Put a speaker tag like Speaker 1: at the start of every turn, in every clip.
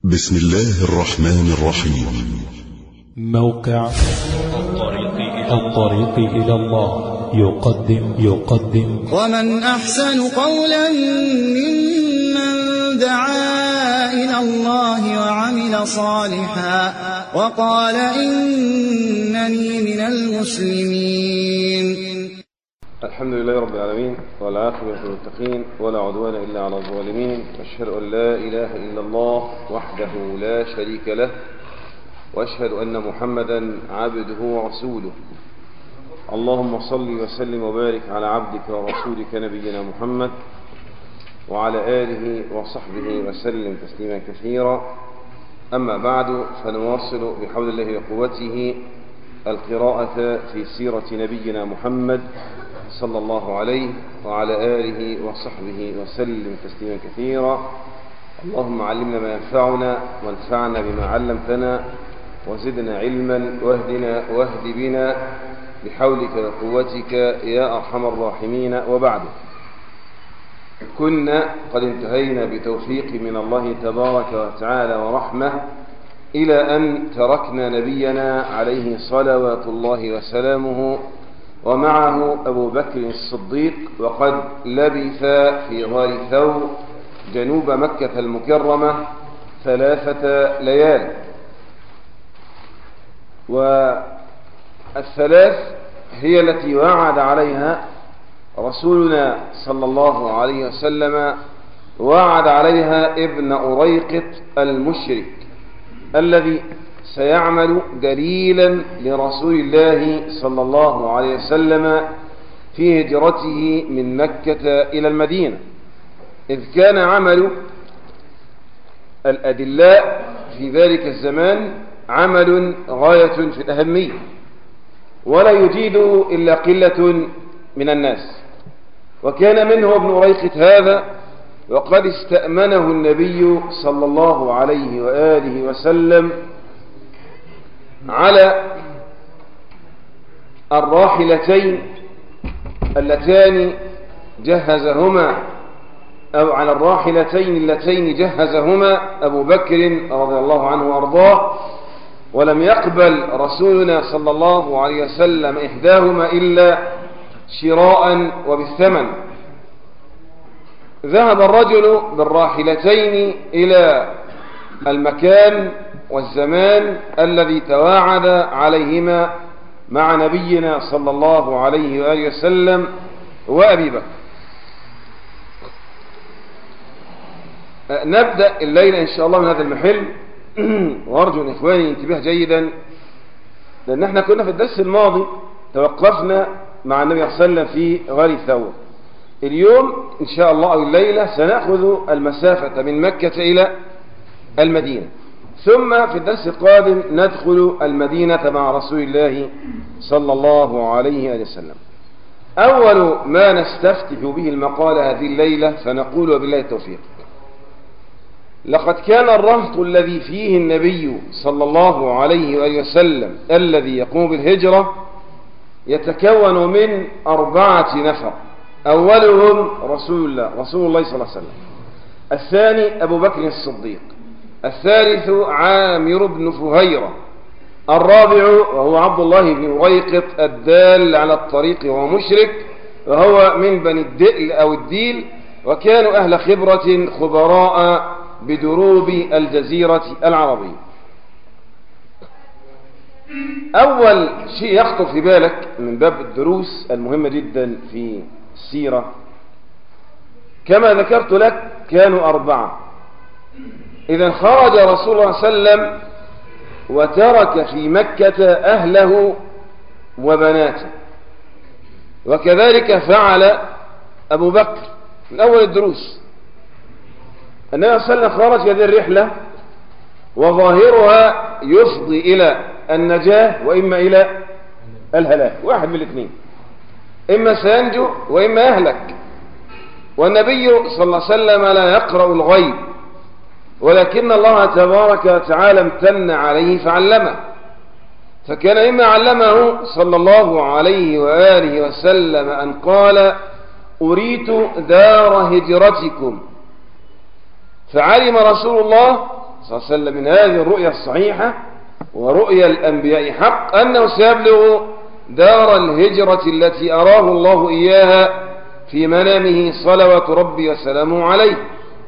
Speaker 1: بسم الله الرحمن الرحيم
Speaker 2: موقع الطريق إلى الله يقدم يقدم
Speaker 3: ومن أحسن قولا ممن دعا إلى الله وعمل صالحا وقال إنني من المسلمين
Speaker 4: الحمد لله رب العالمين والعاقبة للمتقين ولا عدوان إلا على الظالمين وأشهد أن لا إله إلا الله وحده لا شريك له وأشهد أن محمدا عبده ورسوله اللهم صل وسلم وبارك على عبدك ورسولك نبينا محمد وعلى آله وصحبه وسلم تسليما كثيرا أما بعد فنواصل بحول الله وقوته القراءة في سيرة نبينا محمد صلى الله عليه وعلى آله وصحبه وسلم تسليما كثيرا اللهم علمنا ما ينفعنا وانفعنا بما علمتنا وزدنا علما واهدنا واهد بنا بحولك وقوتك يا أرحم الراحمين وبعد كنا قد انتهينا بتوفيق من الله تبارك وتعالى ورحمة إلى أن تركنا نبينا عليه صلوات الله وسلامه ومعه أبو بكر الصديق وقد لبث في غار ثور جنوب مكة المكرمة ثلاثة ليال والثلاث هي التي وعد عليها رسولنا صلى الله عليه وسلم وعد عليها ابن أريقط المشرك الذي سيعمل دليلا لرسول الله صلى الله عليه وسلم في هجرته من مكة إلى المدينة إذ كان عمل الأدلاء في ذلك الزمان عمل غاية في الأهمية ولا يجيده إلا قلة من الناس وكان منه ابن ريقة هذا وقد استأمنه النبي صلى الله عليه وآله وسلم على الراحلتين اللتان جهزهما أو على الراحلتين اللتين جهزهما أبو بكر رضي الله عنه وأرضاه ولم يقبل رسولنا صلى الله عليه وسلم إحداهما إلا شراء وبالثمن ذهب الرجل بالراحلتين إلى المكان والزمان الذي تواعد عليهما مع نبينا صلى الله عليه وآله وسلم وأبي بكر نبدأ الليلة إن شاء الله من هذا المحل وأرجو أن إخواني انتباه جيدا لأن احنا كنا في الدرس الماضي توقفنا مع النبي صلى الله عليه وسلم في غار الثور اليوم إن شاء الله أو الليلة سنأخذ المسافة من مكة إلى المدينة ثم في الدرس القادم ندخل المدينة مع رسول الله صلى الله عليه وسلم أول ما نستفتح به المقال هذه الليلة فنقول وبالله التوفيق لقد كان الرهط الذي فيه النبي صلى الله عليه وآله وسلم الذي يقوم بالهجرة يتكون من أربعة نفر أولهم رسول الله رسول الله صلى الله عليه وسلم الثاني أبو بكر الصديق الثالث عامر بن فهيرة الرابع وهو عبد الله بن ريقط الدال على الطريق وهو مشرك وهو من بني الدئل أو الديل وكانوا أهل خبرة خبراء بدروب الجزيرة العربية أول شيء يخطر في بالك من باب الدروس المهمة جدا في السيرة كما ذكرت لك كانوا أربعة إذا خرج رسول الله صلى الله عليه وسلم وترك في مكة أهله وبناته وكذلك فعل أبو بكر من أول الدروس النبي صلى الله عليه وسلم خرج هذه الرحلة وظاهرها يفضي إلى النجاة وإما إلى الهلاك واحد من الاثنين إما سينجو وإما يهلك والنبي صلى الله عليه وسلم لا يقرأ الغيب ولكن الله تبارك وتعالى امتن عليه فعلمه فكان مما علمه صلى الله عليه وآله وسلم أن قال أريت دار هجرتكم فعلم رسول الله صلى الله عليه وسلم من هذه الرؤيا الصحيحة ورؤيا الأنبياء حق أنه سيبلغ دار الهجرة التي أراه الله إياها في منامه صلوات ربي وسلامه عليه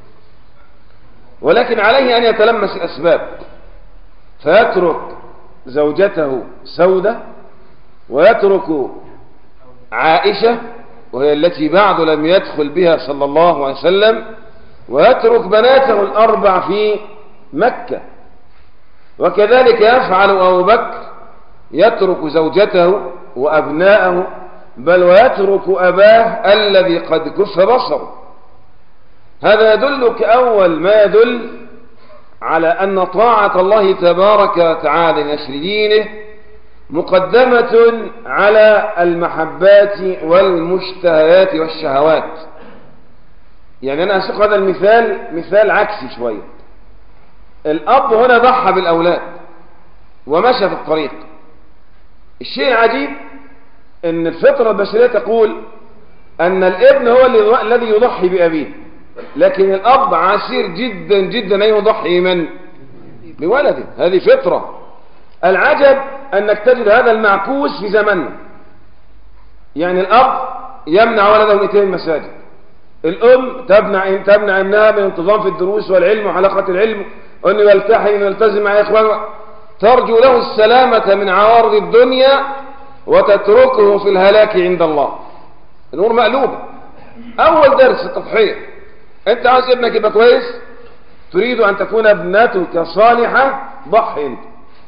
Speaker 4: ولكن عليه أن يتلمس الأسباب فيترك زوجته سودة ويترك عائشة وهي التي بعد لم يدخل بها صلى الله عليه وسلم ويترك بناته الأربع في مكة وكذلك يفعل أبو بكر يترك زوجته وأبناءه بل ويترك أباه الذي قد كف بصره هذا يدلك أول ما يدل على أن طاعة الله تبارك وتعالى لنشر دينه مقدمة على المحبات والمشتهيات والشهوات يعني أنا أسوق هذا المثال مثال عكسي شوية الأب هنا ضحى بالأولاد ومشى في الطريق الشيء العجيب أن الفطرة البشرية تقول أن الابن هو اللي- الذي يضحي بأبيه لكن الأب عسير جدا جدا أن يضحي من بولده هذه فطرة العجب أنك تجد هذا المعكوس في زمننا يعني الأب يمنع ولده من إتيان المساجد الأم تمنع تمنع ابنها من انتظام في الدروس والعلم وحلقة العلم وأنه يلتحي ويلتزم مع إخوانه ترجو له السلامة من عوارض الدنيا وتتركه في الهلاك عند الله الأمور مقلوبة أول درس التضحية أنت عايز ابنك يبقى كويس تريد أن تكون ابنتك صالحة ضحي أنت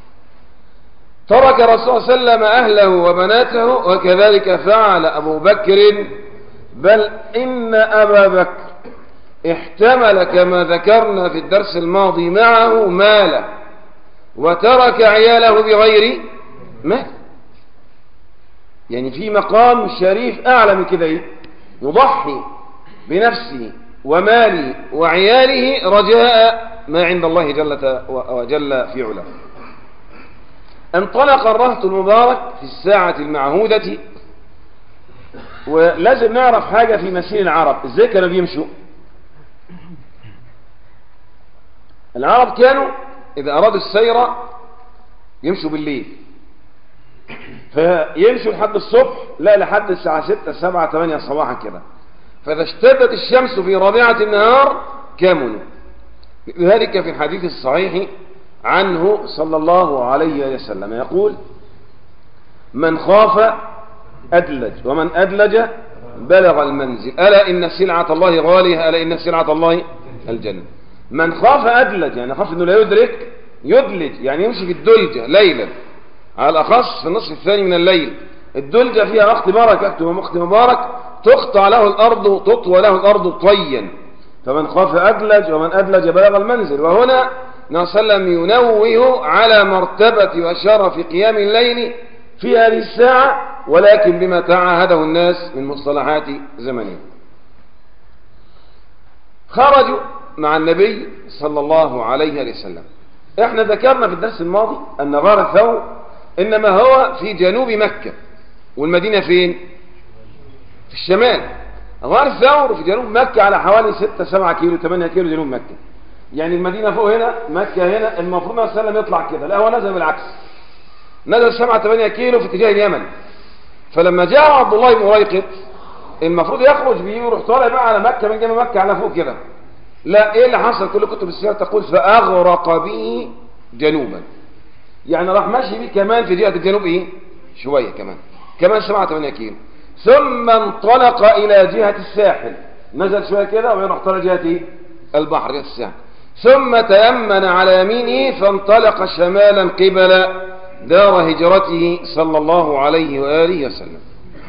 Speaker 4: ترك الرسول صلى الله عليه وسلم أهله وبناته وكذلك فعل أبو بكر بل إن أبا بكر احتمل كما ذكرنا في الدرس الماضي معه ماله وترك عياله بغير مال يعني في مقام شريف أعلى من كده إيه؟ يضحي بنفسه وماله وعياله رجاء ما عند الله جل وجل في علاه انطلق الرهط المبارك في الساعة المعهودة ولازم نعرف حاجة في مسير العرب ازاي كانوا بيمشوا العرب كانوا إذا أرادوا السير يمشوا بالليل فيمشوا لحد الصبح لا لحد الساعة 6 7 8 صباحا كده فإذا اشتدت الشمس في رابعة النهار كاملوا لذلك في الحديث الصحيح عنه صلى الله عليه وسلم يقول من خاف أدلج ومن أدلج بلغ المنزل ألا إن سلعة الله غالية ألا إن سلعة الله الجنة من خاف أدلج يعني خاف أنه لا يدرك يدلج يعني يمشي في الدلجة ليلا على الأخص في النصف الثاني من الليل الدلجة فيها وقت بركة وقت مبارك تقطع له الأرض تطوى له الأرض طيا فمن خاف أدلج ومن أدلج بلغ المنزل وهنا نسلم ينوه على مرتبة وشرف قيام الليل في هذه الساعة ولكن بما تعاهده الناس من مصطلحات زمنية خرجوا مع النبي صلى الله عليه وسلم احنا ذكرنا في الدرس الماضي ان غار الثور انما هو في جنوب مكة والمدينة فين في الشمال غار الثور في جنوب مكة على حوالي 6 7 كيلو 8 كيلو جنوب مكة يعني المدينة فوق هنا مكة هنا المفروض النبي صلى الله عليه وسلم يطلع كده لا هو نزل بالعكس نزل 7 8 كيلو في اتجاه اليمن فلما جاء عبد الله بن مريقط المفروض يخرج بيه ويروح طالع بقى على مكة من جنب مكة على فوق كده لا ايه اللي حصل كل كتب السيرة تقول فأغرق به جنوبا يعني راح ماشي بيه كمان في جهة الجنوب ايه شوية كمان كمان 7 8 كيلو ثم انطلق الى جهة الساحل نزل شوية كده ويروح طالع جهة ايه البحر جهة الساحل ثم تيمن على يمينه فانطلق شمالا قبل دار هجرته صلى الله عليه وآله وسلم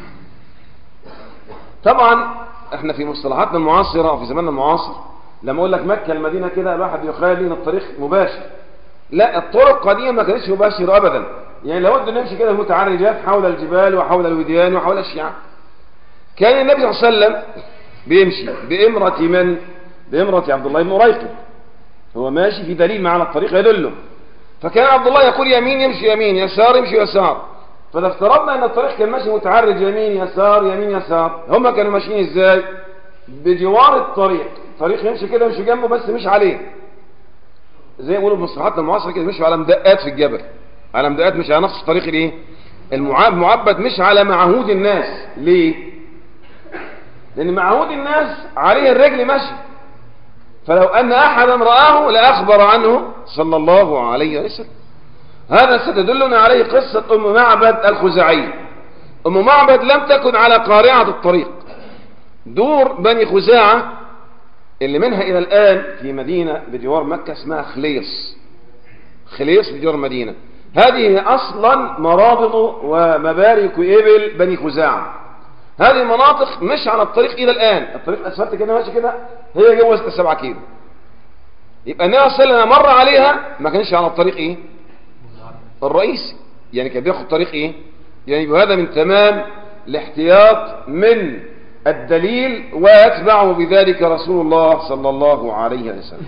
Speaker 4: طبعا احنا في مصطلحاتنا المعاصرة وفي زماننا المعاصر لما اقول لك مكة المدينة كده الواحد يخيل ان الطريق مباشر لا الطرق قديما ما كانتش مباشرة ابدا يعني لابد ان نمشي كده متعرجات حول الجبال وحول الوديان وحول الشعاب كان النبي صلى الله عليه وسلم بيمشي بإمرة من بإمرة عبد الله بن ريقب هو ماشي في دليل معنا الطريق يدله فكان عبد الله يقول يمين يمشي يمين يسار يمشي يسار فاذا افترضنا ان الطريق كان ماشي متعرج يمين يسار يمين يسار هم كانوا ماشيين ازاي بجوار الطريق الطريق يمشي كده يمشي جنبه بس مش عليه زي ما بيقولوا في مصطلحاتنا المعاصره كده مشوا على مدقات في الجبل على مدقات مش على نفس الطريق الايه المعاب معبد مش على معهود الناس ليه لان معهود الناس عليه الرجل مشي فلو ان احدا راه لاخبر عنه صلى الله عليه وسلم هذا ستدلنا عليه قصه ام معبد الخزاعيه ام معبد لم تكن على قارعه الطريق دور بني خزاعه اللي منها الى الان في مدينه بجوار مكه اسمها خليص خليص بجوار مدينه هذه هي اصلا مرابط ومبارك ابل بني خزاعه هذه المناطق مش على الطريق الى الان الطريق الاسفلت كده ماشي كده هي جوه 6 7 كيلو يبقى النبي صلى الله عليه وسلم مر عليها ما كانش على الطريق ايه الرئيسي يعني كان بياخد طريق ايه يعني يبقى هذا من تمام الاحتياط من الدليل ويتبعه بذلك رسول الله صلى الله عليه وسلم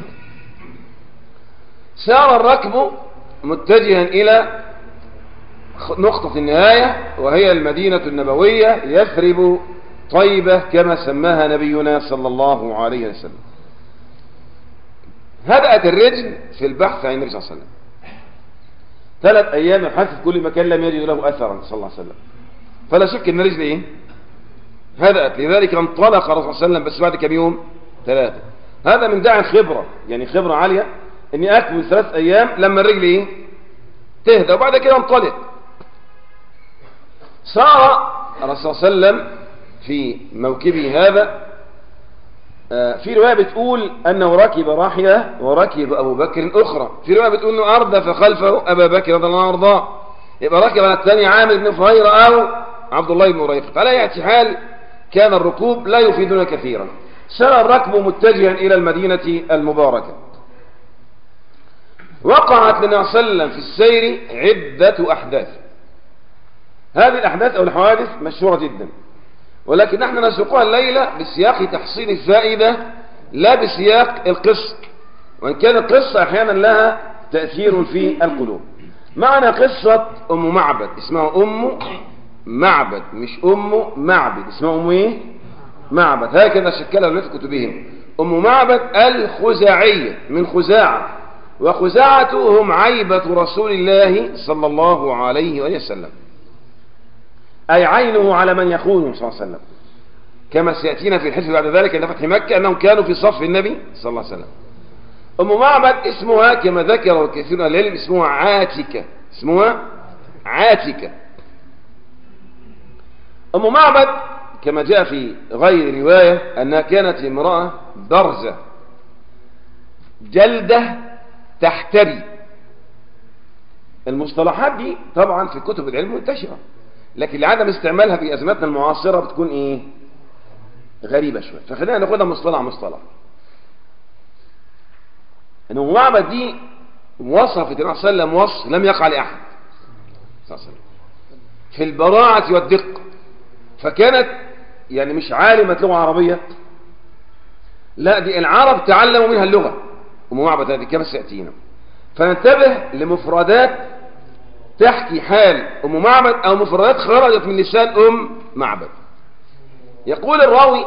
Speaker 4: سار الركب متجها إلى نقطة النهاية وهي المدينة النبوية يثرب طيبة كما سماها نبينا صلى الله عليه وسلم هدأت الرجل في البحث عن النبي صلى الله عليه وسلم ثلاث أيام يبحث في كل مكان لم يجد له أثرا صلى الله عليه وسلم فلا شك أن رجل إيه هدأت لذلك انطلق الرسول صلى الله عليه وسلم بس بعد كم يوم ثلاثة هذا من داعي الخبرة يعني خبرة عالية اني اكمل ثلاث ايام لما الرجل ايه تهدى وبعد كده انطلق سار الرسول صلى الله عليه وسلم في موكبه هذا في رواية بتقول أنه ركب راحلة وركب أبو بكر أخرى في رواية بتقول أنه أردف خلفه أبا بكر رضي الله عنه وارضاه يبقى ركب على الثاني عامر بن فهيرة أو عبد الله بن ريفة على أي حال كان الركوب لا يفيدنا كثيرا سار الركب متجها إلى المدينة المباركة وقعت للنبي صلى الله عليه وسلم في السير عدة أحداث هذه الأحداث أو الحوادث مشهورة جدا ولكن نحن نسوقها الليلة بسياق تحصيل الفائدة لا بسياق القصة وإن كان القصة أحيانا لها تأثير في القلوب معنا قصة أم معبد اسمها أم معبد مش أم معبد اسمها أم إيه؟ معبد هكذا شكلها في كتبهم أم معبد الخزاعية من خزاعة وخزاعة هم عيبة رسول الله صلى الله عليه وسلم أي عينه على من يخونه صلى الله عليه وسلم كما سيأتينا في الحديث بعد ذلك عند فتح مكة أنهم كانوا في صف النبي صلى الله عليه وسلم أم معبد اسمها كما ذكر الكثير من العلم اسمها عاتكة اسمها عاتكة أم معبد كما جاء في غير رواية أنها كانت امرأة برزة جلدة تحتري المصطلحات دي طبعا في كتب العلم منتشرة لكن لعدم استعمالها في أزماتنا المعاصرة بتكون إيه غريبة شوية فخلينا ناخدها مصطلح مصطلح أن معبد دي وصفت النبي صلى الله عليه وسلم وصف لم يقع لأحد صلى الله عليه وسلم في البراعة والدقة فكانت يعني مش عالمة لغة عربية لا دي العرب تعلموا منها اللغة أم معبد هذه كما سيأتينا فننتبه لمفردات تحكي حال أم معبد أو مفردات خرجت من لسان أم معبد يقول الراوي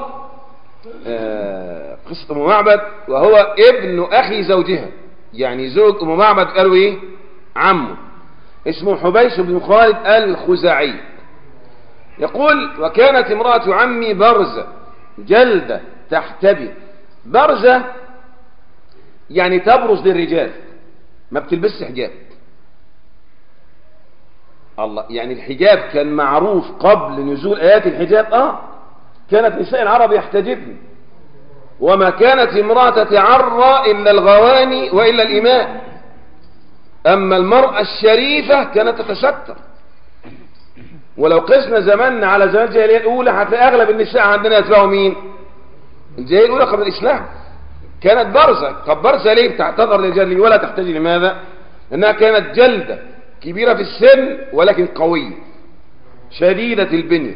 Speaker 4: آه قصة أم معبد وهو ابن أخي زوجها يعني زوج أم معبد قالوا إيه عمه اسمه حبيش بن خالد الخزاعي يقول وكانت امرأة عمي برزة جلدة تحتبي برزة يعني تبرز للرجال ما بتلبسش حجاب الله يعني الحجاب كان معروف قبل نزول آيات الحجاب اه كانت نساء العرب يحتجبن وما كانت امرأة تتعرى إلا الغواني وإلا الإماء أما المرأة الشريفة كانت تتستر ولو قسنا زماننا على زمان الجاهلية الأولى هتلاقي أغلب النساء عندنا يتبعوا مين؟ الجاهلية الأولى قبل الإسلام كانت برزة طب برزة ليه بتعتذر للرجال ولا تحتاج لماذا لأنها كانت جلدة كبيرة في السن ولكن قوية شديدة البنية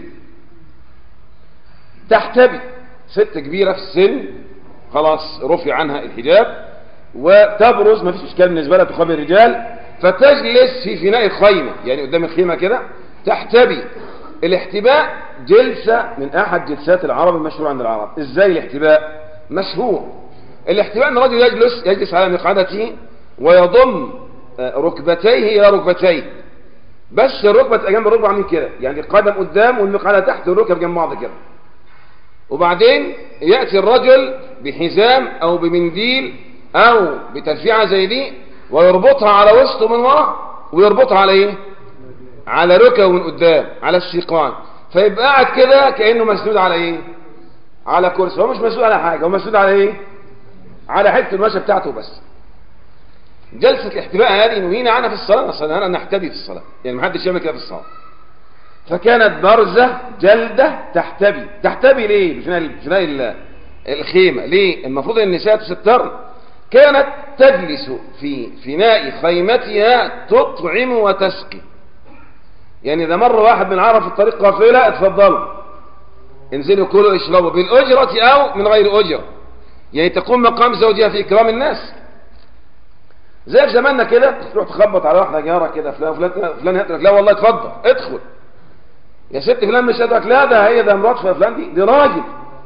Speaker 4: تحتبي ست كبيرة في السن خلاص رفع عنها الحجاب وتبرز ما فيش اشكال بالنسبة لها تقابل الرجال فتجلس في فناء الخيمة يعني قدام الخيمة كده تحتبي الاحتباء جلسة من احد جلسات العرب المشهورة عند العرب ازاي الاحتباء مشهور الاحتباء ان الرجل يجلس يجلس على مقعدته ويضم آه، ركبتيه الى ركبتيه بس الركبه تبقى جنب الركبه عاملين كده يعني القدم قدام والمقعده تحت والركب جنب بعض كده وبعدين ياتي الرجل بحزام او بمنديل او بتلفيعه زي دي ويربطها على وسطه من ورا ويربطها على ايه على ركبه من قدام على السيقان فيبقى قاعد كده كانه مسنود على ايه على كرسي هو مش مسنود على حاجه هو مسنود على ايه على حته المشى بتاعته بس جلسة الاحتباء هذه نهينا عنها في الصلاة أصلا أنا نحتبي في الصلاة يعني ما حدش يعمل كده في الصلاة فكانت برزة جلدة تحتبي تحتبي ليه بفناء بفناء ال- الخيمة ليه المفروض ان النساء تسترن كانت تجلس في فناء خيمتها تطعم وتسقي يعني إذا مر واحد من عرب في الطريق قافلة اتفضلوا انزلوا كلوا اشربوا بالأجرة أو من غير أجرة يعني تقوم مقام زوجها في إكرام الناس زي في زماننا كده تروح تخبط على واحده جاره كده فلان فلان فلان هات لك لا والله اتفضل ادخل يا ست فلان مش هاتك لا ده هي ده مرات فلان دي دي راجل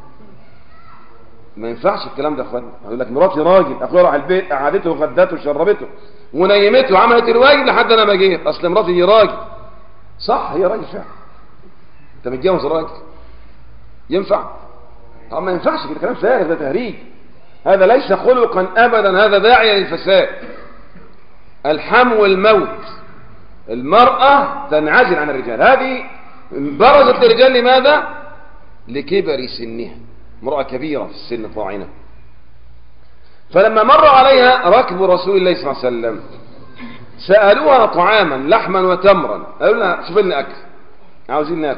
Speaker 4: ما ينفعش الكلام ده يا اخوانا يقول لك مراتي راجل اخويا راح البيت قعدته وغدته وشربته ونيمته وعملت الواجب لحد انا ما جيت اصل مراتي دي راجل صح هي راجل فعلا انت متجوز راجل ينفع طب ما ينفعش كده كلام فارغ ده تهريج هذا ليس خلقا ابدا هذا داعي للفساد الحم والموت المرأة تنعزل عن الرجال هذه برزت للرجال لماذا لكبر سنها امرأة كبيرة في السن طاعنة فلما مر عليها ركب رسول الله صلى الله عليه وسلم سألوها طعاما لحما وتمرا قالوا لها شوف لنا أكل عاوزين ناكل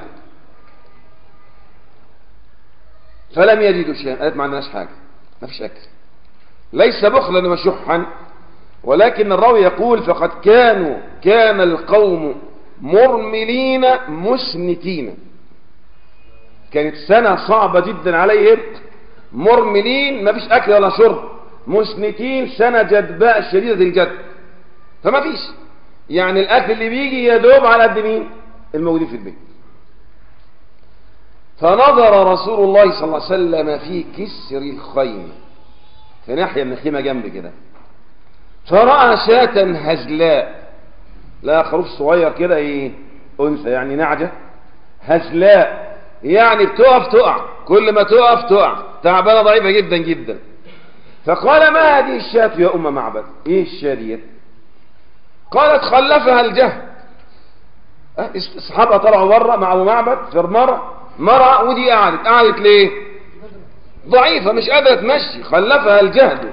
Speaker 4: فلم يجدوا شيئا قالت ما عندناش حاجة ما فيش أكل ليس بخلا وشحا ولكن الراوي يقول فقد كانوا كان القوم مرملين مسنتين كانت سنة صعبة جدا عليهم مرملين ما فيش أكل ولا شرب مسنتين سنة جدباء شديدة الجد فما فيش يعني الأكل اللي بيجي يدوب على قد مين الموجودين في البيت فنظر رسول الله صلى الله عليه وسلم في كسر الخيمة في ناحية من الخيمة جنب كده فرأى شاة هزلاء لا خروف صغير كده ايه انثى يعني نعجة هزلاء يعني بتقف تقع كل ما تقف تقع تعبانة ضعيفة جدا جدا فقال ما هذه الشاة يا أم معبد ايه الشاة ديت قالت خلفها الجهد أه، اصحابها طلعوا بره مع ابو معبد في مرة مرة ودي قعدت قعدت ليه ضعيفة مش قادرة تمشي خلفها الجهد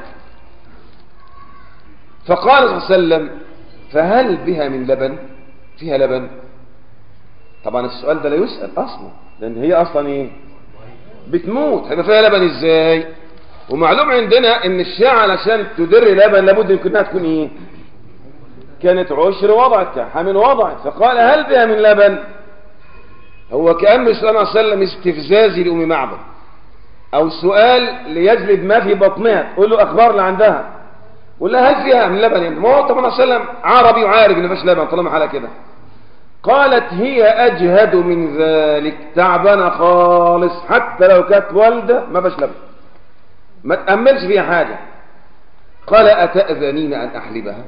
Speaker 4: فقال صلى الله عليه وسلم فهل بها من لبن فيها لبن طبعا السؤال ده لا يسأل اصلا لان هي اصلا ايه بتموت هيبقى فيها لبن ازاي ومعلوم عندنا ان الشاة علشان تدر لبن لابد يمكن انها تكون ايه كانت عشر وضعت حامل وضعت فقال هل بها من لبن هو كأنه صلى الله عليه وسلم استفزازي لأم معبد او سؤال ليجلب ما في بطنها تقول له اخبار اللي عندها ولا هل فيها من لبن يعني ما هو طبعا صلى الله عليه وسلم عربي وعارف ان فيش لبن طالما حالة كده قالت هي اجهد من ذلك تعبانه خالص حتى لو كانت والده ما فيش لبن ما تأملش فيها حاجة قال أتأذنين أن أحلبها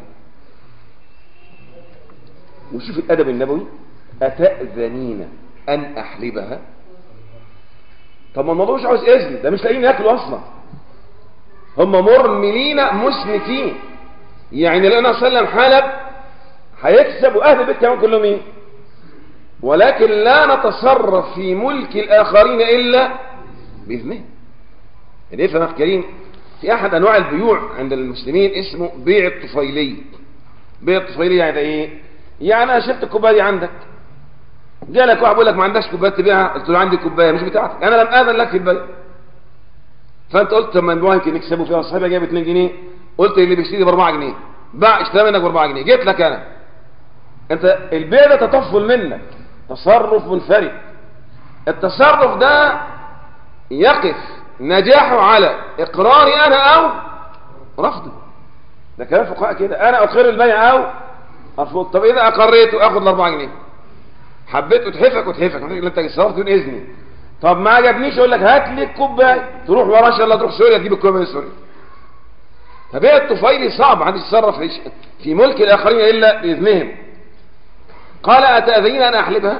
Speaker 4: وشوف الأدب النبوي أتأذنين أن أحلبها طب ما الموضوع مش عاوز إذن ده مش لاقيين ياكلوا أصلا هم مرملين مسنتين يعني لأن صلى الله عليه وسلم حلب هيكسب وأهل البيت كمان كلهم إيه ولكن لا نتصرف في ملك الآخرين إلا بإذنه يعني افهم يا كريم في أحد أنواع البيوع عند المسلمين اسمه بيع الطفيلي بيع الطفيلي يعني إيه يعني أنا شفت الكوباية دي عندك جالك واحد بيقول لك ما عندكش كوبايه تبيعها قلت له عندي كوبايه مش بتاعتك انا لم اذن لك في البيع فانت قلت طب ما نبيعها يمكن يكسبوا فيها صاحبها جايب 2 جنيه قلت اللي بيشتري ب 4 جنيه باع اشترى منك ب 4 جنيه جيت لك انا انت البيع ده تطفل منك تصرف منفرد التصرف ده يقف نجاحه على اقراري انا او رفضي ده كلام فقهاء كده انا اقر البيع او ارفض طب اذا اقريته اخد ال 4 جنيه حبيت اتحفك اتحفك انت صرفت بدون اذني طب ما عجبنيش اقول لك هات لي الكوبايه تروح ورا ان شاء الله تروح سوريا تجيب الكوبايه من سوريا فبيع الطفيلي صعب محدش يتصرف في- في ملك الاخرين الا باذنهم قال اتاذين ان احلبها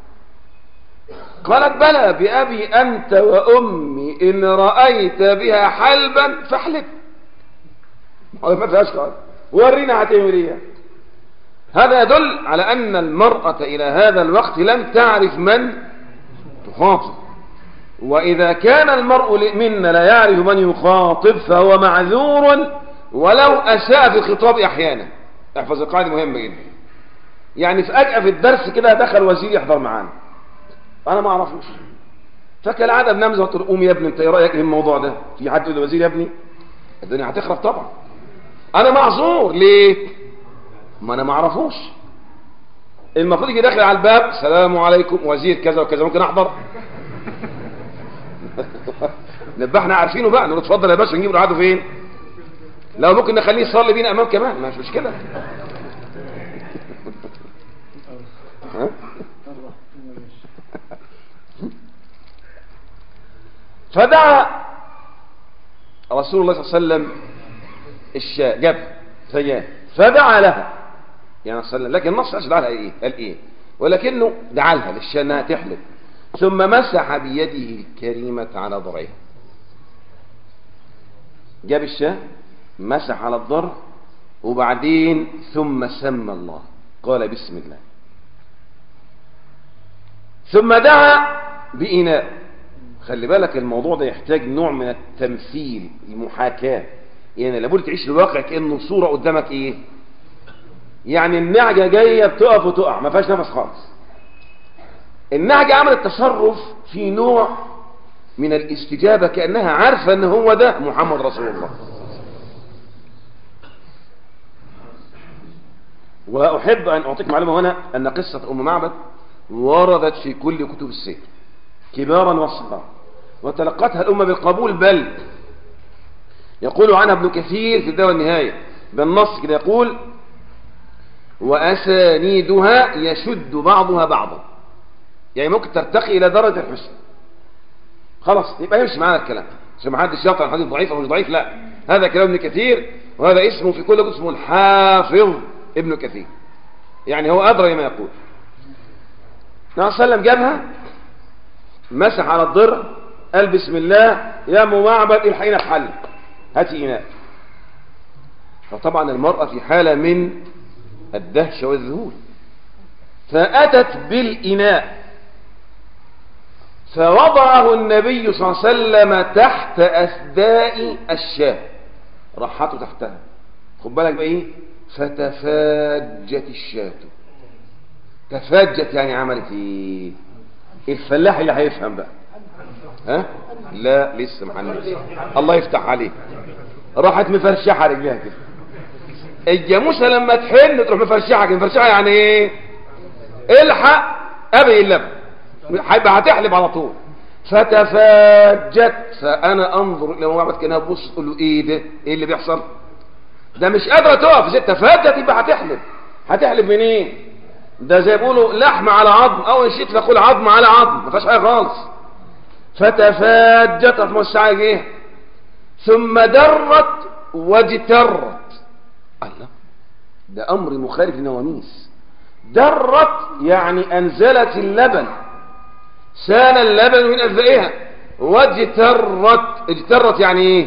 Speaker 4: قالت بلى بأبي أنت وأمي إن رأيت بها حلبا فاحلب ما فيهاش خالص ورينا هتعمل ايه هذا يدل على أن المرأة إلى هذا الوقت لم تعرف من تخاطب وإذا كان المرء منا لا يعرف من يخاطب فهو معذور ولو أساء في الخطاب أحيانا احفظ القاعدة مهمة جدا يعني فجأة في الدرس كده دخل وزير يحضر معانا انا ما اعرفوش فكالعاده بنمزه قلت له قوم يا ابني انت ايه رايك في الموضوع ده في حد يقول وزير يا ابني الدنيا هتخرب طبعا انا معذور ليه ما انا ما اعرفوش المفروض يجي داخل على الباب السلام عليكم وزير كذا وكذا ممكن احضر نبقى احنا عارفينه بقى نقول اتفضل يا باشا نجيب له قعده فين لو ممكن نخليه يصلي بينا امام كمان مش مشكله ها؟ فدعا رسول الله صلى الله عليه وسلم الشاة جاب ثياب فدعا لها يعني صلى الله عليه وسلم لكن النص ايش دعا لها ايه قال ايه ولكنه دعا لها للشاة انها تحلب ثم مسح بيده الكريمة على ضرعها جاب الشاة مسح على الضرع وبعدين ثم سمى الله قال بسم الله ثم دعا بإناء خلي بالك الموضوع ده يحتاج نوع من التمثيل المحاكاة يعني لابد تعيش الواقع كأنه صورة قدامك ايه يعني النعجة جاية بتقف وتقع ما فيهاش نفس خالص النعجة عملت تصرف في نوع من الاستجابة كأنها عارفة ان هو ده محمد رسول الله وأحب أن أعطيك معلومة هنا أن قصة أم معبد وردت في كل كتب السير كبارا وصغارا وتلقتها الأمة بالقبول بل يقول عنها ابن كثير في الدواء النهاية بالنص كده يقول وأسانيدها يشد بعضها بعضا يعني ممكن ترتقي إلى درجة الحسن خلاص يبقى يمشي معانا الكلام عشان ما حدش يقطع الحديث ضعيف أو مش ضعيف لا هذا كلام ابن كثير وهذا اسمه في كل اسمه الحافظ ابن كثير يعني هو أدرى ما يقول النبي صلى الله عليه وسلم جابها مسح على الضرع قال بسم الله يا ام معبد الحقينا في حل هاتي إناء فطبعا المرأة في حالة من الدهشة والذهول فأتت بالإناء فوضعه النبي صلى الله عليه وسلم تحت أثداء الشاة رحته تحتها خد بالك بقى ايه فتفاجت الشاة تفاجت يعني عملت ايه الفلاح اللي هيفهم بقى ها لا لسه محنش الله يفتح عليك راحت مفرشحه رجليها كده الجاموسه لما تحن تروح مفرشحه كده مفرشحه يعني ايه الحق ابي اللبن هيبقى هتحلب على طول فتفاجت فانا انظر الى معبد كانها تبص تقول له ايه ده ايه اللي بيحصل ده مش قادره تقف ست تفاجت يبقى هتحلب هتحلب منين إيه؟ ده زي بيقولوا لحم على عظم او نشيت فاقول عظم على عظم ما فيهاش حاجه خالص فتفاجت موسعه ايه ثم درت واجترت الله ده امر مخالف للنواميس درت يعني انزلت اللبن سال اللبن من اجزائها واجترت اجترت يعني ايه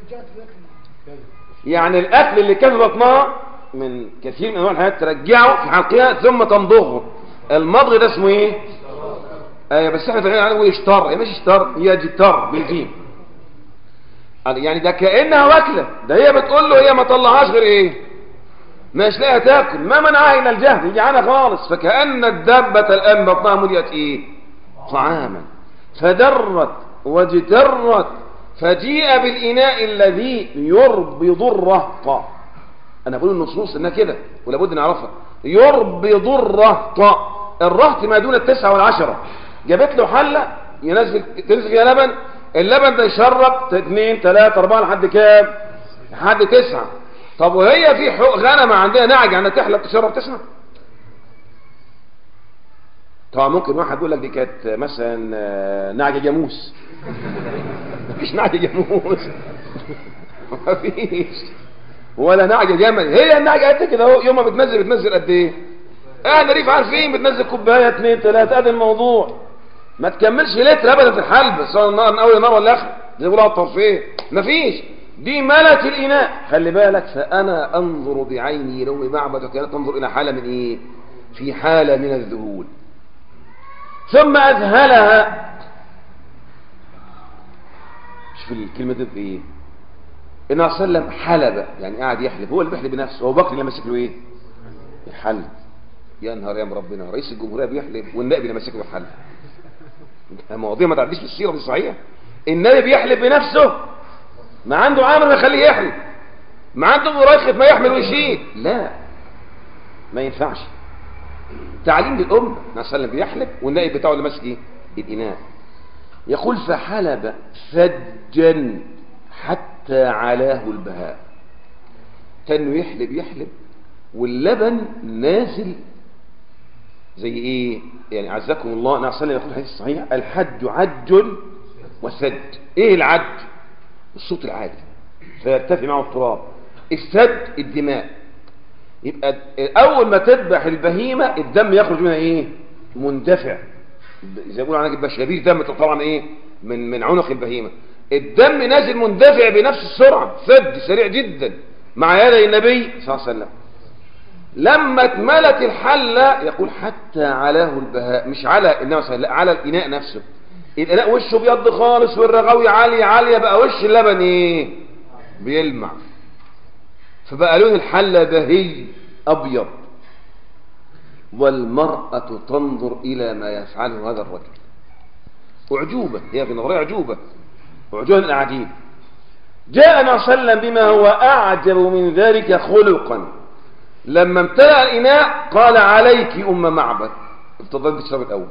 Speaker 4: يعني الاكل اللي كان في بطنها من كثير من انواع الحياه ترجعه في حلقها ثم تمضغه المضغ ده اسمه ايه ايوه بس احنا تغير عنه يشتر هي مش اشتر هي جتر بالجيم يعني ده كانها واكله ده هي بتقول له هي ما طلعهاش غير ايه مش لاقيه تاكل ما منعها الى الجهد يجي عنها خالص فكان الدابه الان بطنها مليت ايه طعاما فدرت واجترت فجيء بالاناء الذي يربض الرهط انا بقول النصوص انها كده ولابد نعرفها يربض الرهط الرهط ما دون التسعة والعشرة جابت له حلة ينزل تنزل فيها لبن اللبن ده يشرب اثنين ثلاثة أربعة لحد كام لحد تسعة طب وهي في غنمة عندها نعجة عندها تحلب تشرب تسعة طبعا ممكن واحد يقول لك دي كانت مثلا نعجة جاموس مفيش نعجة جاموس مفيش ولا نعجة جمل هي النعجة قد كده اهو يوم ما بتنزل بتنزل قد ايه احنا ريف عارفين بتنزل كوبايه اثنين ثلاثه ادي الموضوع ما تكملش لتر ابدا في الحلب سواء النار من اول النار ولا اخر زي ما بيقولوا على الطرفين مفيش دي ملت الاناء خلي بالك فانا انظر بعيني لو معبد وكانت تنظر الى حاله من ايه في حاله من الذهول ثم اذهلها شوف الكلمه دي بايه النبي صلى الله عليه وسلم حلب يعني قاعد يحلب هو اللي بيحلب بنفسه هو بكر اللي ماسك له ايه الحلب يا نهار يا ربنا رئيس الجمهوريه بيحلب والنائب اللي ماسك له الحلب المواضيع ما تعديش في السيره دي صحيح النبي بيحلب بنفسه ما عنده عامل ما يخليه يحلب ما عنده مرافق ما يحمل ويشيل لا ما ينفعش تعليم للأمة النبي صلى الله عليه وسلم بيحلب والنائب بتاعه اللي ماسك ايه الإناء يقول فحلب فجا حتى علاه البهاء كانه يحلب يحلب واللبن نازل زي ايه يعني عزكم الله النبي صلى الله عليه وسلم يقول الحديث الصحيح الحج عج وسد ايه العج الصوت العالي فيرتفع معه التراب السد الدماء يبقى اول ما تذبح البهيمه الدم يخرج منها ايه مندفع زي ما بيقولوا عنك يبقى شبير دم طبعا ايه من من عنق البهيمه الدم نازل مندفع بنفس السرعه سد سريع جدا مع يدي النبي صلى الله عليه وسلم لما اتملت الحلة يقول حتى علاه البهاء مش على النبي صلى الله عليه وسلم على الإناء نفسه الإناء وشه بيض خالص والرغاوي عالية عالية بقى وش اللبن ايه بيلمع فبقى لون الحلة بهي أبيض والمرأة تنظر إلى ما يفعله هذا الرجل أعجوبة هي في نظرية أعجوبة أعجوبة الأعجيب جاء النبي صلى الله عليه وسلم بما هو أعجب من ذلك خلقا لما امتلأ الإناء قال عليك أم معبد افضل تشرب الأول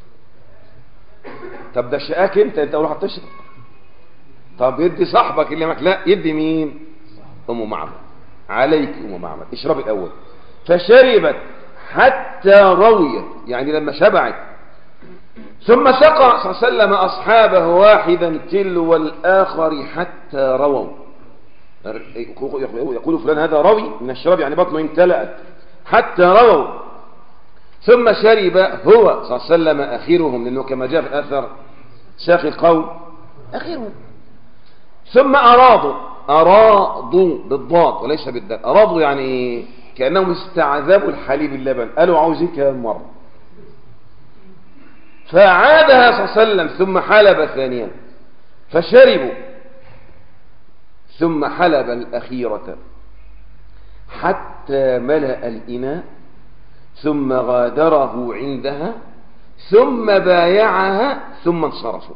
Speaker 4: طب ده شقاك انت انت اول واحد تشرب طب يدي صاحبك اللي معك لا يدي مين ام معبد عليك ام معبد اشرب الاول فشربت حتى رويت يعني لما شبعت ثم سقى صلى الله عليه وسلم اصحابه واحدا تلو الاخر حتى رووا يقول فلان هذا روي من الشراب يعني بطنه امتلأت حتى رووا ثم شرب هو صلى الله عليه وسلم أخيرهم لأنه كما جاء في الأثر ساقي القوم أخيرهم ثم أرادوا أرادوا بالضاد وليس بالدال أرادوا يعني كأنهم استعذبوا الحليب اللبن قالوا عاوزين كمان مرة فعادها صلى الله عليه وسلم ثم حلب ثانيا فشربوا ثم حلب الأخيرة حتى ملأ الإناء ثم غادره عندها ثم بايعها ثم انصرفوا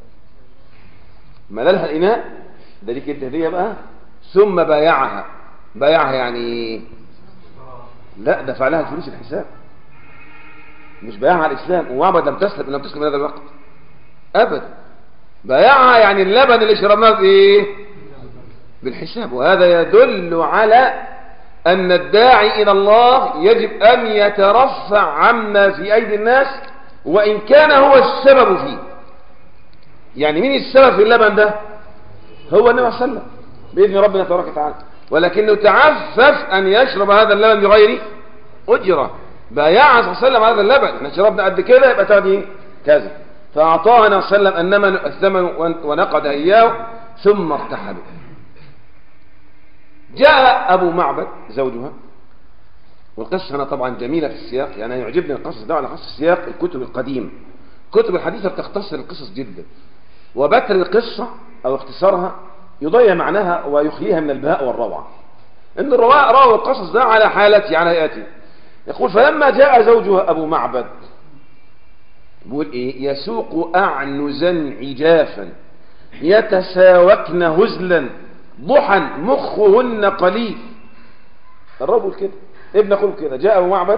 Speaker 4: ملأها الإناء ده ليك انت هدية بقى ثم بايعها بايعها يعني لا دفع لها الفلوس الحساب مش بايعها على الإسلام ومعبد لم تسلم لم تسلم هذا الوقت أبدا بايعها يعني اللبن اللي شربناه بإيه بالحساب وهذا يدل على أن الداعي إلى الله يجب أن يترفع عما في أيدي الناس وإن كان هو السبب فيه يعني مين السبب في اللبن ده هو النبي صلى الله عليه وسلم بإذن ربنا تبارك وتعالى ولكنه تعفف أن يشرب هذا اللبن بغير أجرة بايع صلى الله عليه وسلم هذا اللبن احنا شربنا قد كده يبقى تاخدي كذا فأعطاها النبي صلى الله عليه وسلم النمن الثمن ونقد إياه ثم ارتحلوا جاء أبو معبد زوجها والقصة هنا طبعا جميلة في السياق يعني يعجبني القصص ده على خاص السياق الكتب القديم كتب الحديثة بتختصر القصص جدا وبتر القصة أو اختصارها يضيع معناها ويخليها من البهاء والروعة إن الرواء راوا القصص ده على حالتي على هيئتي يقول فلما جاء زوجها أبو معبد بيقول إيه يسوق أعنزا عجافا يتساوكن هزلا ضحى مخهن قليل الرجل كده ابن اخوه كده جاء ابو معبد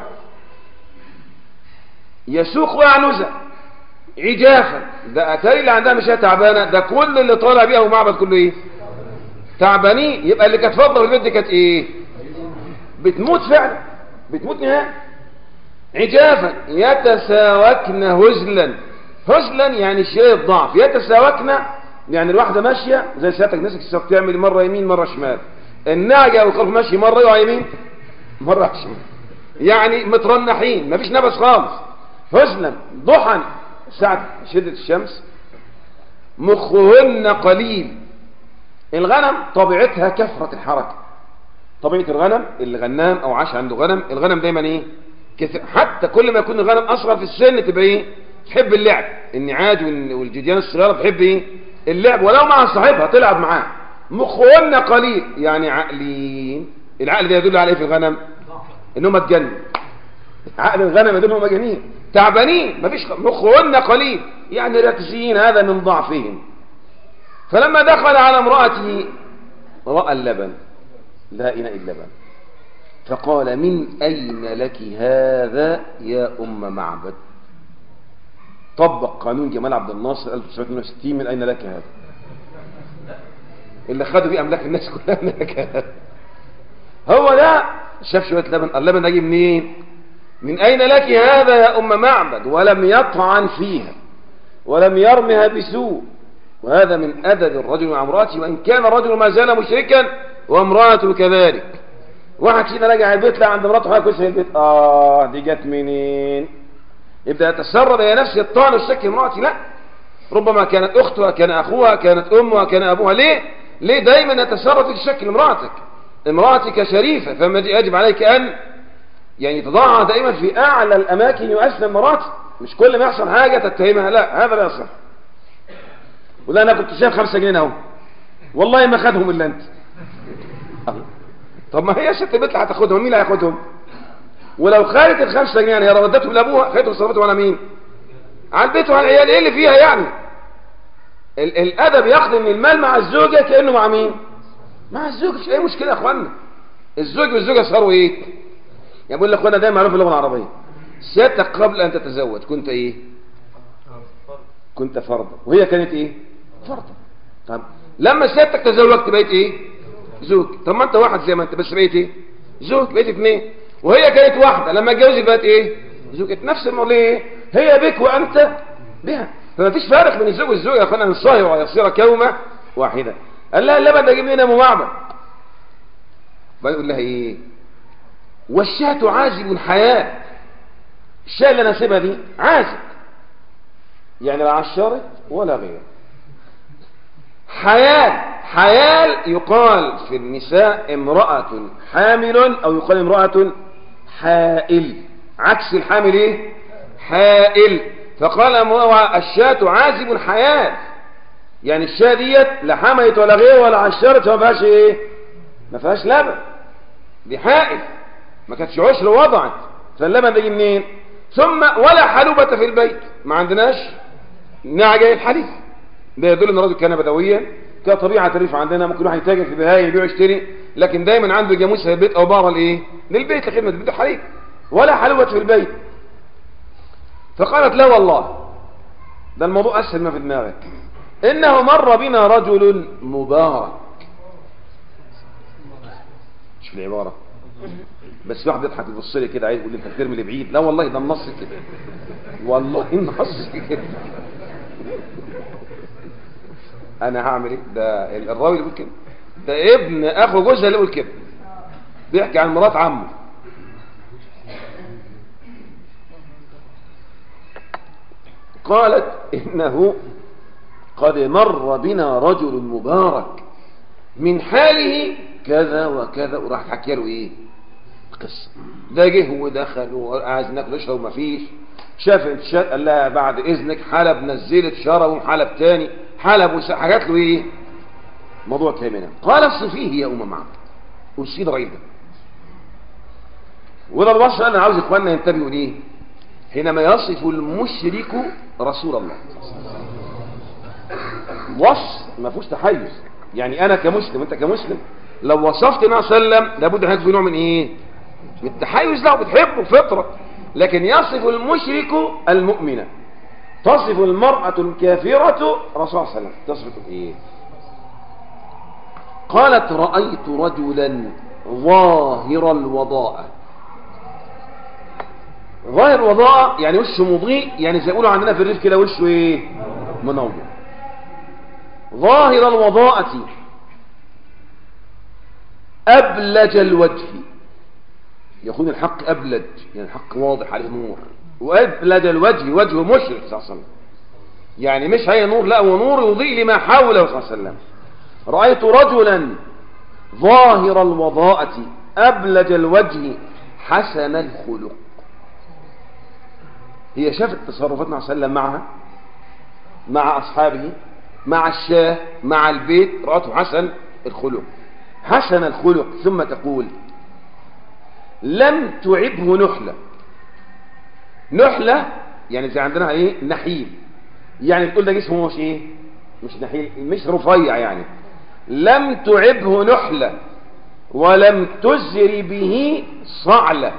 Speaker 4: يسوق عنزة عجافا ده اتاري اللي عندها مش تعبانه ده كل اللي طالع بيه ابو معبد كله ايه تعبانين يبقى اللي كانت فاضله في البيت كانت ايه بتموت فعلا بتموت نهائي عجافا يتساوكن هزلا هزلا يعني شيء ضعف يتساوكن يعني الواحدة ماشية زي سيادتك نفسك تعمل مرة يمين مرة شمال النعجة والخروف ماشي مرة يقع يمين مرة يقع شمال يعني مترنحين مفيش نفس خالص حزنا ضحى ساعة شدة الشمس مخهن قليل الغنم طبيعتها كثرة الحركة طبيعة الغنم اللي غنام او عاش عنده غنم الغنم دايما ايه كثير حتى كل ما يكون الغنم اصغر في السن تبقى ايه تحب اللعب النعاج وال- والجديان الصغيرة بتحب ايه اللعب ولو مع صاحبها تلعب معاه مخهن قليل يعني عقلين العقل ده يدل على ايه في الغنم انهم اتجنن عقل الغنم يدل انهم مجانين تعبانين مفيش خ- مخهن قليل يعني راكزين هذا من ضعفهم فلما دخل على امرأته رأى اللبن لا إناء اللبن فقال من أين لك هذا يا أم معبد طبق قانون جمال عبد الناصر 1962 من أين لك هذا اللي خدوا بيه أملاك الناس كلها من لك هذا هو ده شاف شوية لبن اللبن ده جه منين من أين لك هذا يا أم معبد ولم يطعن فيها ولم يرمها بسوء وهذا من أدب الرجل مع امرأته وإن كان الرجل ما زال مشركا وامرأته كذلك واحد فينا راجع البيت لا عند مراته حاجه كويسه في البيت اه دي جت منين يبدا يتسرب الى نفسه الطعن والشك امرأتي لا ربما كانت اختها كان اخوها كانت امها كان ابوها ليه ليه دايما يتسرب في الشك لامرأتك امرأتك شريفة فما يجب عليك ان يعني تضعها دائما في اعلى الاماكن يؤسلم مراتك مش كل ما يحصل حاجة تتهمها لا هذا لا يصح ولا انا كنت شايف خمسة جنيه اهو والله ما خدهم الا انت الله. طب ما هي ست البيت اللي هتاخدهم مين اللي هياخدهم ولو خدت الخمسة جنيه يعني هي ردتهم لابوها خدتهم وصرفتهم على مين على البيت وعلى العيال ايه اللي فيها يعني ال الادب ياخد من المال مع الزوجة كأنه مع مين مع الزوج مش اي مشكلة يا اخوانا الزوج والزوجة صاروا ايه يعني بقول لاخوانا دايما معروف اللغة العربية سيادتك قبل ان تتزوج كنت ايه كنت فرضا وهي كانت ايه فرضا طب لما سيادتك تزوجت بقيت ايه زوج طب ما انت واحد زي ما انت بس بقيت ايه زوج بقيت اثنين وهي كانت واحدة لما اتجوزت بقت ايه زوجة نفس الموضوع ايه هي بك وانت بها فما فيش فارق بين الزوج والزوجة يا اخوانا نصاهر ويصير كومة واحدة قال لها اللبن ده جيب لنا ابو معبد بقى يقول لها ايه والشاة عازب حياة الشاة اللي انا سيبها دي عازب يعني لا عشرت ولا غير حيال حيال يقال في النساء امرأة حامل او يقال امرأة حائل عكس الحامل ايه حائل فقال الشاة عازب حيال يعني الشاة ديت لا حملت ولا غير ولا عشرت فما فيهاش ايه ما فيهاش لبن دي حائل ما كانتش عشر وضعت فاللبن بيجي منين ثم ولا حلوبة في البيت ما عندناش نعجة الحليب ده يدل ان الراجل كان بدويا كطبيعة الريف عندنا ممكن واحد يتاجر في بهاية يبيع ويشتري لكن دايما عنده جاموسة في البيت او بقرة لايه للبيت لخدمة البيت الحليب ولا حلوبة في البيت فقالت لا والله ده الموضوع اسهل ما في دماغك انه مر بنا رجل مبارك شوف العبارة بس واحد يضحك يبص لي كده عايز يقول لي انت بترمي لبعيد لا والله ده النص كده والله النص كده انا هعمل ايه ده الراوي اللي بيقول كده ده ابن اخو جوزها اللي يقول كده بيحكي عن مرات عمه قالت انه قد مر بنا رجل مبارك من حاله كذا وكذا وراح حكي له ايه قصه ده جه ودخل وعايز ناكل يشرب ما فيش شاف انتشار قال لها بعد اذنك حلب نزلت شربوا حلب تاني حلب حاجات له ايه موضوع كامل قال اصفيه يا ام معبد ارسل الراجل ده وده الوصف انا عاوز اخواننا ينتبهوا ليه حينما يصف المشرك رسول الله وصف ما فيهوش تحيز يعني انا كمسلم انت كمسلم لو وصفت النبي صلى الله عليه وسلم لابد هيك في نوع من ايه من التحيز له بتحبه فطره لكن يصف المشرك المؤمن تصف المرأة الكافرة رسول الله صلى الله عليه وسلم تصف ايه قالت رأيت رجلا ظاهر الوضاء ظاهر الوضاء يعني وشه مضيء يعني زي يقولوا عندنا في الريف كده وشه ايه منور ظاهر الوضاءة أبلج الوجه يكون الحق أبلج يعني الحق واضح عليه نور وأبلج الوجه وجهه مشرق صلى الله عليه وسلم يعني مش هي نور لا هو نور يضيء لما حوله صلى الله عليه وسلم رأيت رجلا ظاهر الوضاءة أبلج الوجه حسن الخلق هي شافت تصرفاتنا صلى الله عليه وسلم معها مع أصحابه مع الشاه مع البيت رأته حسن الخلق حسن الخلق ثم تقول لم تعبه نحلة نحلة يعني زي عندنا ايه نحيل يعني تقول ده جسمه مش ايه مش نحيل مش رفيع يعني لم تعبه نحلة ولم تزر به صعلة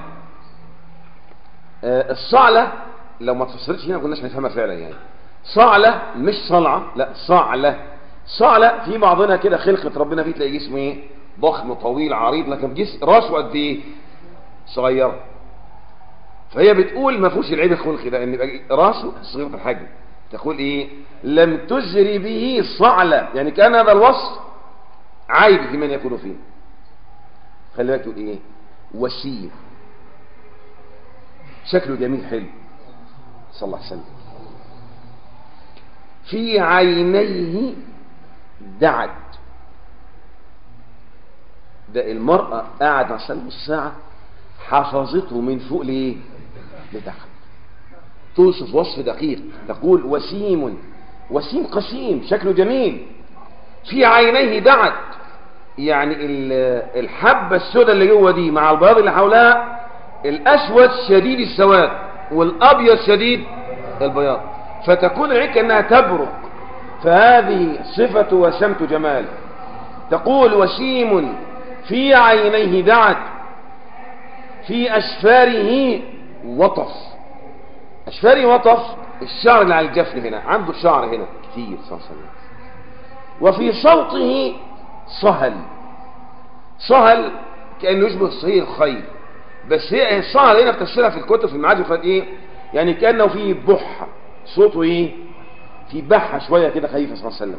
Speaker 4: آه الصعلة لو ما تفسرتش هنا ما كناش هنفهمها فعلا يعني صعلة مش صلعة لا صعلة صعلة في بعضنا كده خلقة ربنا فيه تلاقي جسمه ايه ضخم طويل عريض لكن جسم راسه قد ايه صغير فهي بتقول ما فيهوش العيب الخلقي ده ان يبقى راسه صغير الحجم تقول ايه لم تجري به صعلة يعني كان هذا الوصف عيب في من يكون فيه خلي بالك تقول ايه وسيم شكله جميل حلو صلى الله عليه وسلم في عينيه دعت ده المرأة قاعد على سلم الساعة حفظته من فوق ليه لتحت توصف وصف دقيق تقول وسيم وسيم قسيم شكله جميل في عينيه دعت يعني الحبة السوداء اللي جوه دي مع البياض اللي حولها الأسود شديد السواد والأبيض شديد البياض فتكون العين كأنها تبرق فهذه صفة وسمت جمال تقول وسيم في عينيه دعت في أشفاره وطف أشفاره وطف الشعر اللي على الجفن هنا عنده شعر هنا كتير صلى الله عليه وسلم وفي صوته صهل صهل كأنه يشبه صهيل الخيل بس هي الصهل هنا بتفسيرها في الكتب في المعاجم قال ايه يعني كأنه فيه بحة صوته ايه في بحة شوية كده خفيفة صلى الله عليه وسلم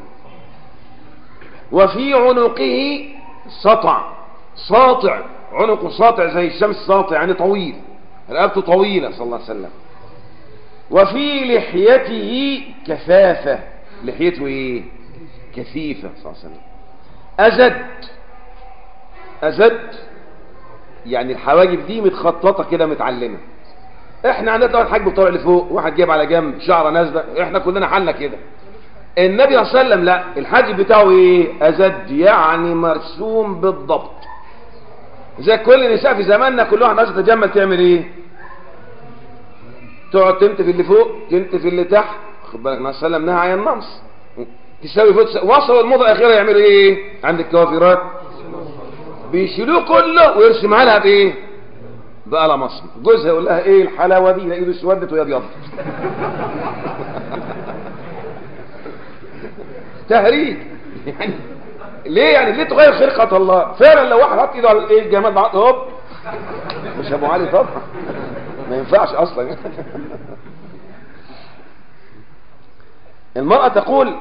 Speaker 4: وفي عنقه سطع ساطع عنقه ساطع زي الشمس ساطع يعني طويل رقبته طويلة صلى الله عليه وسلم وفي لحيته كثافة لحيته ايه كثيفة صلى الله عليه وسلم أزد أزد يعني الحواجب دي متخططة كده متعلمة احنا عندنا طبعا الحاجب طالع لفوق واحد جايب على جنب شعره نازله احنا كلنا حالنا كده النبي صلى الله عليه وسلم لا الحاجب بتاعه ايه ازد يعني مرسوم بالضبط زي كل النساء في زماننا كل واحد عايز تتجمل تعمل ايه تقعد تنتف اللي فوق تنتف اللي تحت خد بالك النبي صلى الله عليه وسلم نهى عن النمص تساوي فوق وصلوا الموضه الاخيره يعملوا ايه عند الكوافيرات بيشيلوه كله ويرسم عليها بايه بقى مصر جوزها يقول لها ايه الحلاوه دي لا ايده اسودت وهي ابيض تهريج يعني ليه يعني ليه تغير خلقه الله فعلا لو واحد حط ايده على ايه الجمال ده هوب مش ابو علي طبعا ما ينفعش اصلا المرأة تقول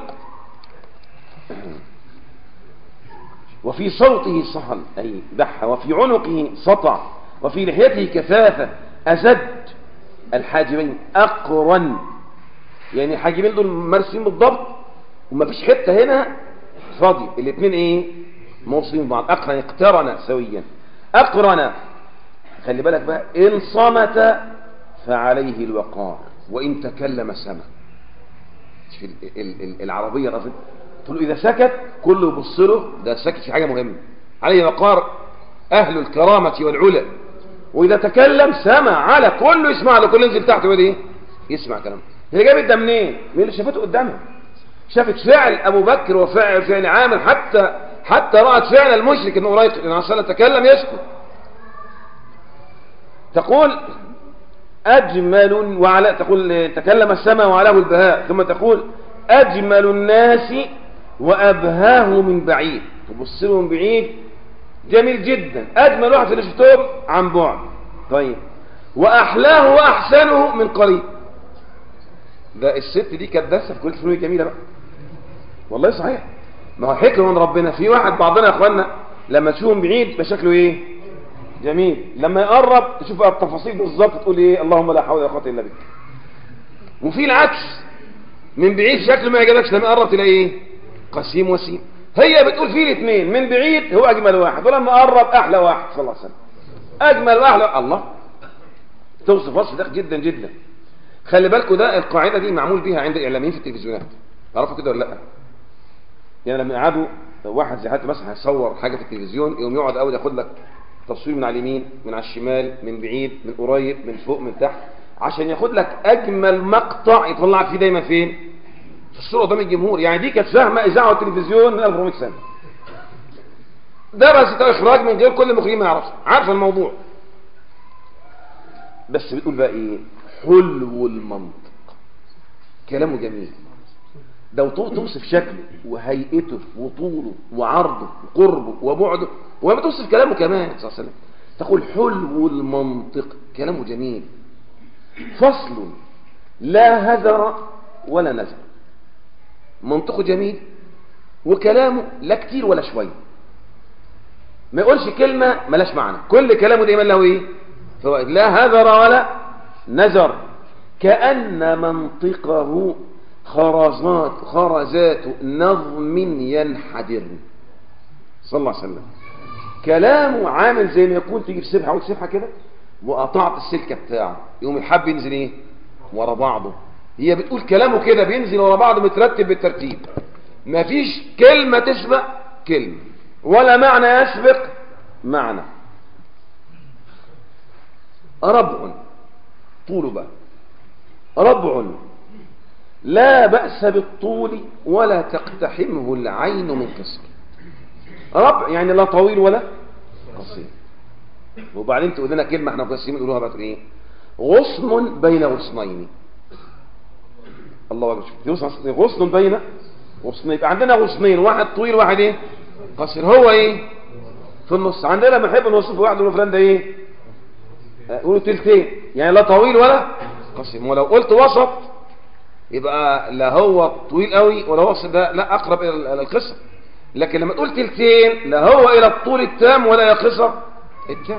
Speaker 4: وفي صوته صهل أي بحة وفي عنقه سطع وفي لحيته كثافة أزد الحاجبين أقرن يعني الحاجبين دول مرسين بالضبط وما فيش حتة هنا فاضي الاثنين ايه موصلين بعض أقرن اقترن سويا أقرن خلي بالك بقى إن صمت فعليه الوقار وإن تكلم سمع في العربية الأصل تقول إذا سكت كله يبص له ده سكت في حاجة مهمة عليه وقار أهل الكرامة والعلا وإذا تكلم سمع على كله يسمع له كله ينزل تحت ويقول إيه يسمع كلام هي جابت ده منين؟ مين اللي شافته قدامها شافت فعل أبو بكر وفعل فعل عامر حتى حتى رأت فعل المشرك إنه قريب إن عشان تكلم يسكت تقول أجمل وعلى تقول تكلم السماء وعلاه البهاء ثم تقول أجمل الناس وأبهاه من بعيد تبص له من بعيد جميل جدا أجمل واحد اللي شفتهم عن بعد طيب وأحلاه وأحسنه من قريب ده الست دي كانت دارسه في كل فنون جميلة بقى والله صحيح ما هو حكمة من ربنا في واحد بعضنا يا اخوانا لما تشوفه من بعيد يبقى شكله ايه جميل لما يقرب تشوف بقى التفاصيل بالظبط تقول ايه اللهم لا حول ولا قوه الا بك وفي العكس من بعيد شكله ما يعجبكش لما يقرب تلاقيه ايه قسيم وسيم هي بتقول فيه الاثنين من بعيد هو اجمل واحد ولما قرب احلى واحد صلى الله عليه وسلم اجمل واحلى الله توصف وصف دقيق جدا جدا خلي بالكوا ده القاعده دي معمول بيها عند الاعلاميين في التلفزيونات تعرفوا كده ولا لا يعني لما يقعدوا واحد زي حتى مثلا هيصور حاجه في التلفزيون يقوم يقعد اول ياخد لك تصوير من على اليمين من على الشمال من بعيد من قريب من فوق من تحت عشان ياخد لك اجمل مقطع يطلعك فيه دايما فين في الصوره قدام الجمهور يعني دي كانت فاهمه اذاعه التلفزيون من 1400 سنه درست اخراج من غير كل مخرج ما يعرفها عارفه الموضوع بس بتقول بقى ايه حلو المنطق كلامه جميل لو توصف شكله وهيئته وطوله وعرضه وقربه وبعده وما توصف كلامه كمان صلى الله عليه وسلم تقول حلو المنطق كلامه جميل فصل لا هذر ولا نذر منطقه جميل وكلامه لا كتير ولا شويه ما يقولش كلمة ملاش معنى كل كلامه دايما له ايه فوائد لا هذر ولا نذر كأن منطقه خرزات خرزات نظم ينحدر صلى الله عليه وسلم كلامه عامل زي ما يكون تيجي في سبحة وتسبحة سبحة كده وقطعت السلكة بتاعه يقوم الحب ينزل ايه ورا بعضه هي بتقول كلامه كده بينزل ورا بعضه مترتب بالترتيب مفيش كلمة تسبق كلمة ولا معنى يسبق معنى ربع طول بقى ربع لا بأس بالطول ولا تقتحمه العين من قصر ربع يعني لا طويل ولا قصير وبعدين تقول لنا كلمة احنا مقسمين نقولوها بقى ايه غصن بين غصنين الله اكبر غصن بين غصنين يبقى عندنا غصنين واحد طويل واحد ايه قصير هو ايه في النص عندنا بنحب نوصف واحد من فلان ده ايه قولوا تلتين يعني لا طويل ولا قصير ولو قلت وسط يبقى لا هو طويل قوي ولا وسط ده لا اقرب الى القصر لكن لما تقول تلتين لا هو الى الطول التام ولا الى القصر التام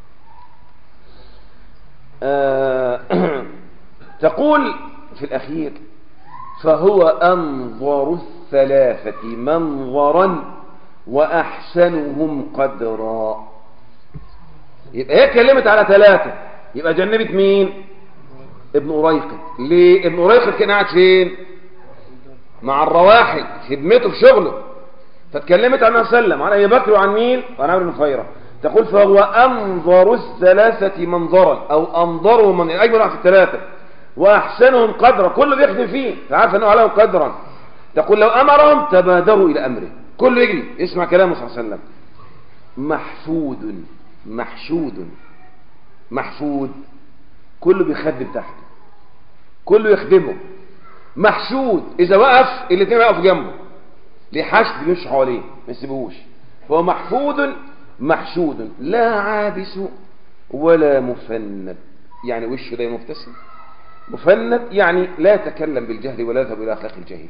Speaker 4: آه تقول في الاخير فهو انظر الثلاثه منظرا وأحسنهم قدرا يبقى هي اتكلمت على ثلاثة يبقى جنبت مين ابن أريقط ليه ابن أريقط كان قاعد فين مع الرواحل خدمته في شغله فاتكلمت عن سلم عن ابي بكر وعن مين وعن عمرو بن خيره تقول فهو انظر الثلاثه منظرا او انظروا من اجمل واحد في الثلاثه واحسنهم قدرا كله بيخدم فيه فعارف انه عليهم قدرا تقول لو امرهم تبادروا الى امره كله يجري يسمع كلامه صلى الله عليه وسلم محفود محشود محفود كله بيخدم تحته كله يخدمه محشود اذا وقف الاثنين يقفوا جنبه ليه حشد بيمشي حواليه ما يسيبوهوش فهو محفود محشود لا عابس ولا مفند يعني وشه ده مبتسم مفند يعني لا يتكلم بالجهل ولا يذهب الى اخلاق الجاهلين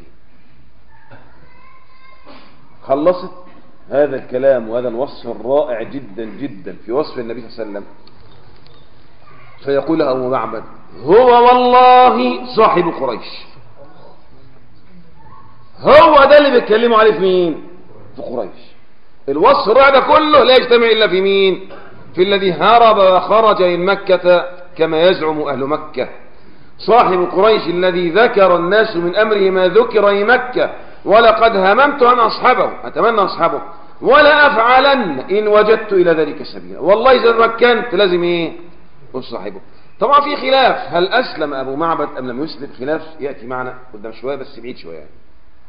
Speaker 4: خلصت هذا الكلام وهذا الوصف الرائع جدا جدا في وصف النبي صلى الله عليه وسلم فيقول أبو معبد هو والله صاحب قريش هو ده اللي بيتكلموا عليه في مين في قريش الوصف الرائع ده كله لا يجتمع إلا في مين في الذي هرب وخرج من مكة كما يزعم أهل مكة صاحب قريش الذي ذكر الناس من أمره ما ذكر في مكة ولقد هممت أن أصحبه أتمنى أصحبه ولا أفعلن إن وجدت إلى ذلك سبيلا والله إذا مكنت لازم إيه أصحبه طبعا في خلاف هل أسلم أبو معبد أم لم يسلم خلاف يأتي معنا قدام شوية بس بعيد شوية يعني.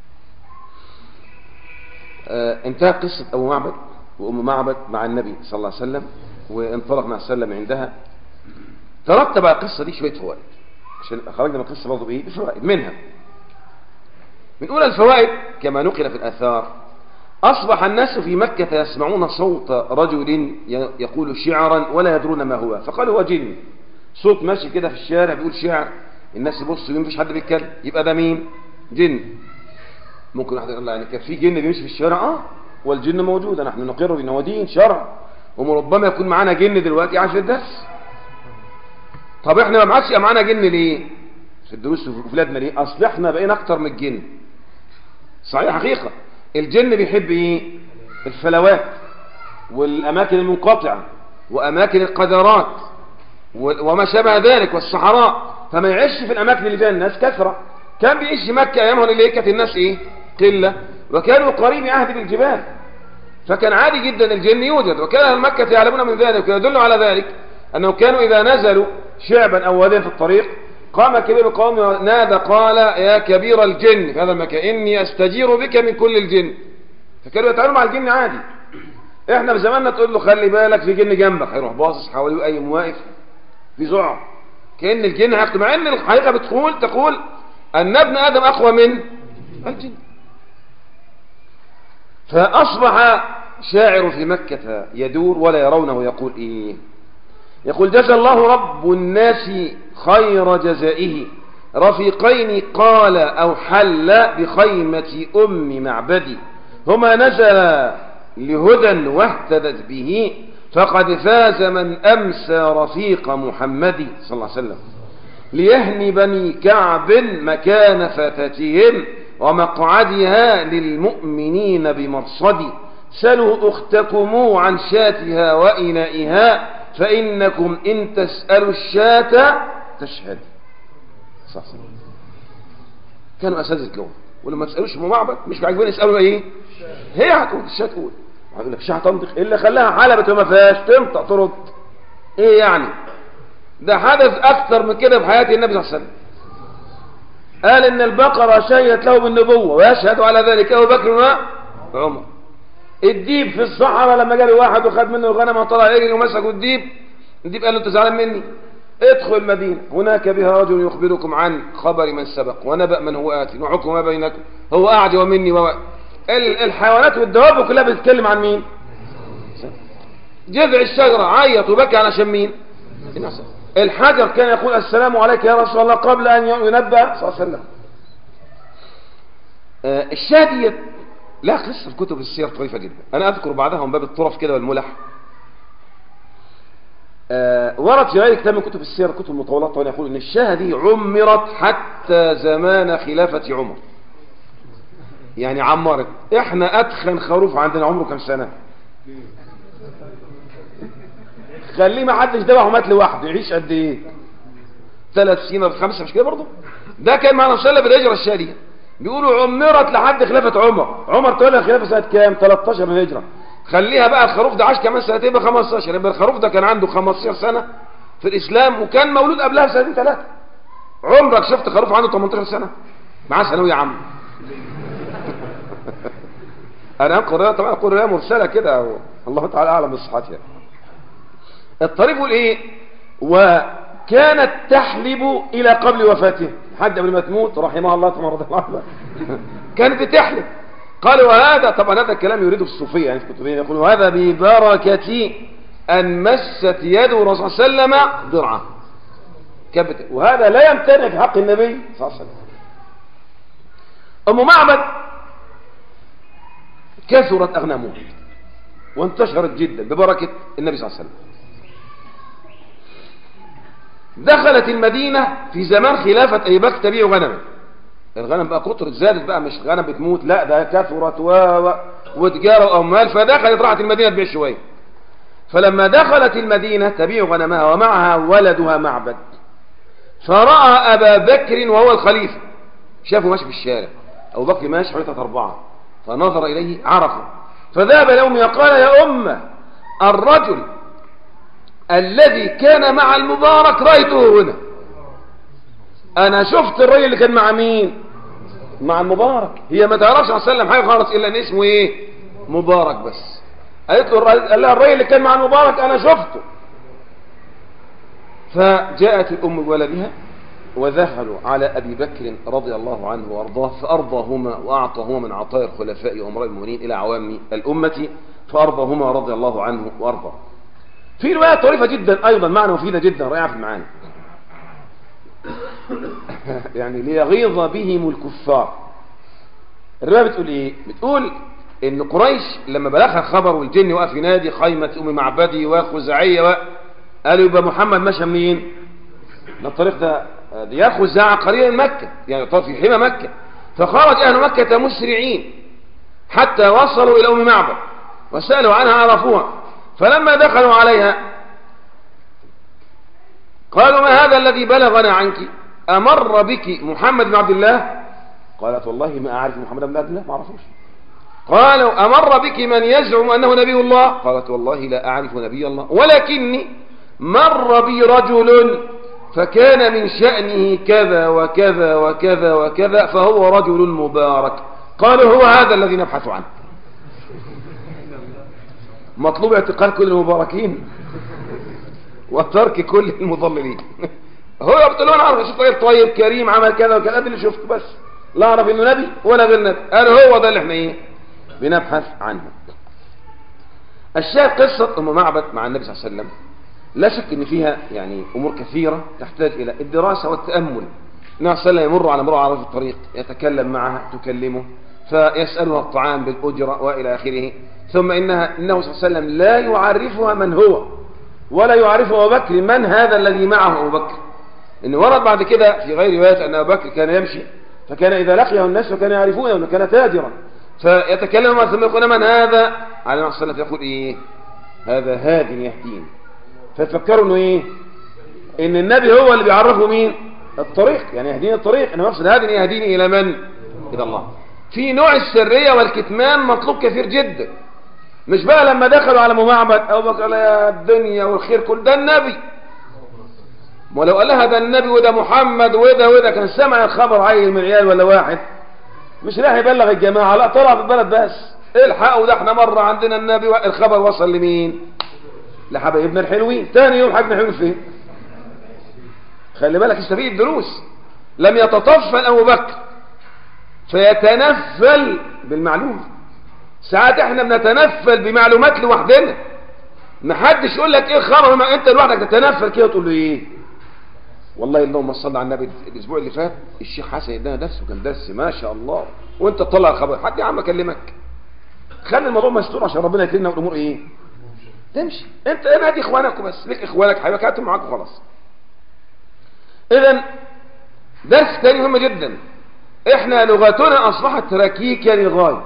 Speaker 4: آه انتهى قصة أبو معبد وأم معبد مع النبي صلى الله عليه وسلم وانطلق مع وسلم عندها ترتب على القصة دي شوية فوائد عشان خرجنا من القصة برضه بإيه بفوائد منها من أولى الفوائد كما نقل في الآثار أصبح الناس في مكة يسمعون صوت رجل يقول شعرا ولا يدرون ما هو فقالوا هو جن صوت ماشي كده في الشارع بيقول شعر الناس يبصوا مين مفيش حد بيتكلم يبقى ده مين جن ممكن واحد يقول يعني كان في جن بيمشي في الشارع اه والجن موجودة نحن نقر بأنه دين شرع وربما يكون معانا جن دلوقتي عايش في الدرس طب احنا ما عادش معانا جن ليه في الدروس في بلادنا ليه اصل احنا بقينا اكتر من الجن صحيح حقيقة الجن بيحب ايه الفلوات والاماكن المنقطعة واماكن القدرات و- وما شابه ذلك والصحراء فما يعيش في الاماكن اللي فيها الناس كثرة كان بيعيش مكة ايامها اللي كانت الناس ايه قلة وكانوا قريب عهد بالجبال فكان عادي جدا الجن يوجد وكان أهل مكة يعلمون من ذلك ويدل على ذلك أنهم كانوا إذا نزلوا شعبا أو واديا في الطريق قام كبير القوم ونادى قال يا كبير الجن في هذا المكان إني أستجير بك من كل الجن فكانوا يتعاملوا مع الجن عادي احنا في زماننا تقول له خلي بالك في جن جنبك هيروح باصص حواليه اي واقف في ذعر كأن الجن هياخده مع ان الحقيقة بتقول تقول أن ابن آدم أقوى من الجن فأصبح شاعر في مكة يدور ولا يرونه يقول إيه يقول جزى الله رب الناس خير جزائه رفيقين قال أو حل بخيمة أم معبدي هما نزل لهدى واهتدت به فقد فاز من أمسى رفيق محمد صلى الله عليه وسلم ليهني بني كعب مكان فتاتهم ومقعدها للمؤمنين بمرصد سلوا أختكم عن شاتها وإنائها فإنكم إن تسألوا الشاة تشهد صح صح كانوا أساتذة لغة ولما تسألوش ام معبد مش عاجبين يسألوا ايه هي هتقول الشاة تقول هيقول لك الشاة هتنطق إيه اللي خلاها حلبت وما فيهاش تنطق ترد ايه يعني ده حدث اكثر من كده في حياة النبي صلى الله عليه وسلم قال ان البقرة شهدت له بالنبوة ويشهد على ذلك ابو بكر وعمر الديب في الصحراء لما جاء واحد وخد منه الغنم وطلع يجري ومسكوا الديب الديب قال له انت زعلان مني ادخل المدينة هناك بها رجل يخبركم عن خبر من سبق ونبأ من هو آتي وحكم ما بينكم هو أعجب مني و... الحيوانات والدواب كلها بتتكلم عن مين جذع الشجرة عيط وبكى علشان مين الحجر كان يقول السلام عليك يا رسول الله قبل أن ينبأ صلى الله عليه وسلم آه الشادية لا قصة في كتب السير طريفة جدا أنا أذكر بعدها من باب الطرف كده والملح آه ورد في غير كتاب من كتب السير كتب المطولات طبعا يقول ان الشاه دي عمرت حتى زمان خلافة عمر يعني عمرت احنا ادخن خروف عندنا عمره كم سنة خليه ما حدش ذبحه ومات لوحده يعيش قد ايه ثلاث سنين خمسة مش كده برضه ده كان معنا صلى الله بالهجرة الشادية بيقولوا عمرت لحد خلافة عمر عمر تولى الخلافة سنة كام 13 من الهجرة خليها بقى الخروف ده عاش كمان سنتين ب 15 يبقى الخروف ده كان عنده 15 سنة في الإسلام وكان مولود قبلها بسنتين ثلاثة عمرك شفت خروف عنده 18 سنة معاه ثانوي يا عم أنا أنقل طبعا أقول رواية مرسلة كده الله تعالى أعلم بصحتها الطريق يقول إيه وكانت تحلب إلى قبل وفاته حد قبل ما تموت رحمها الله تبارك وتعالى كانت بتحلب قال وهذا طبعا هذا الكلام يريده الصوفية يعني في كتبين يقول وهذا ببركة أن مست يد الرسول صلى الله عليه وسلم درعه كبت وهذا لا يمتنع في حق النبي صلى الله عليه وسلم أم معبد كثرت أغنامها وانتشرت جدا ببركة النبي صلى الله عليه وسلم دخلت المدينة في زمان خلافة أبي بكر تبيع غنما الغنم بقى كترت زادت بقى مش غنم بتموت لا ده كثرت و... و... وتجارة وأموال فدخلت راحت المدينة تبيع شوية فلما دخلت المدينة تبيع غنمها ومعها ولدها معبد فرأى أبا بكر وهو الخليفة شافه ماشي في الشارع أبو بكر ماشي حوالي أربعة فنظر إليه عرفه فذهب لأمه قال يا أمة الرجل الذي كان مع المبارك رأيته هنا أنا شفت الرجل اللي كان مع مين مع المبارك هي ما تعرفش عن سلم حاجة خالص إلا أن اسمه إيه مبارك بس قالت له قال لها الرجل اللي كان مع المبارك أنا شفته فجاءت الأم بولدها وذهلوا على أبي بكر رضي الله عنه وأرضاه فأرضاهما وأعطاهما من عطايا الخلفاء وأمراء المؤمنين إلى عوام الأمة فأرضاهما رضي الله عنه وأرضاه في رواية طريفة جدا أيضا معنى مفيدة جدا رائعة في المعاني يعني ليغيظ بهم الكفار الرواية بتقول إيه بتقول ان قريش لما بلغها الخبر والجن وقف ينادي خيمة ام معبدي وخزاعية و... قالوا يبقى محمد مشى منين ده الطريق ده ديار خزاعة قريبا من مكة يعني طرف في حمى مكة فخرج اهل مكة مسرعين حتى وصلوا الى ام معبد وسألوا عنها عرفوها فلما دخلوا عليها قالوا ما هذا الذي بلغنا عنك أمر بك محمد بن عبد الله قالت والله ما أعرف محمد بن عبد الله ما أعرفوش قالوا أمر بك من يزعم أنه نبي الله قالت والله لا أعرف نبي الله ولكني مر بي رجل فكان من شأنه كذا وكذا وكذا وكذا فهو رجل مبارك قالوا هو هذا الذي نبحث عنه مطلوب اعتقال كل المباركين وترك كل المضللين هو بتقول انا اعرف شوف راجل طيب كريم عمل كذا وكذا ده اللي شفته بس لا اعرف انه نبي ولا غير نبي قالوا هو ده اللي احنا ايه بنبحث عنه الشاهد قصة ام معبد مع النبي صلى الله عليه وسلم لا شك ان فيها يعني امور كثيرة تحتاج الى الدراسة والتأمل النبي صلى الله عليه وسلم يمر على امرأة على الطريق يتكلم معها تكلمه فيسألها الطعام بالأجرة وإلى آخره ثم إنها إنه صلى الله عليه وسلم لا يعرفها من هو ولا يعرف أبو بكر من هذا الذي معه أبو بكر إن ورد بعد كده في غير رواية أن أبو بكر كان يمشي فكان إذا لقيه الناس فكان يعرفونه أنه كان تاجرا فيتكلم مع ثم يقول من هذا عليه الصلاة والسلام يقول إيه هذا هاد يهدين فيفكروا إنه إيه إن النبي هو اللي بيعرفه مين الطريق يعني يهديني الطريق أنا مقصد هاد يهديني إلى من إلى الله في نوع السرية والكتمان مطلوب كثير جدا مش بقى لما دخلوا على معبد أبو بكر قال يا الدنيا والخير كل ده النبي ولو قال لها ده النبي وده محمد وده وده كان سمع الخبر عيل من عيال ولا واحد مش راح يبلغ الجماعة لا طلع في البلد بس الحقوا ده احنا مرة عندنا النبي الخبر وصل لمين لحبايبنا الحلوين تاني يوم حبنا حلوين فين خلي بالك استفيد الدروس لم يتطفل أبو بكر فيتنفل بالمعلومة ساعات احنا بنتنفل بمعلومات لوحدنا ما حدش يقول لك ايه خبر ما انت لوحدك تتنفل كده تقول له ايه والله اللهم صل على النبي الاسبوع اللي فات الشيخ حسن ادانا درس وكان درس ما شاء الله وانت تطلع الخبر حد يا عم اكلمك خلي الموضوع مستور عشان ربنا يكرمنا والامور ايه تمشي انت انا دي اخوانك وبس ليك اخوانك حبيبك هاتهم معاك وخلاص اذا درس تاني مهم جدا احنا لغتنا اصبحت ركيكه للغايه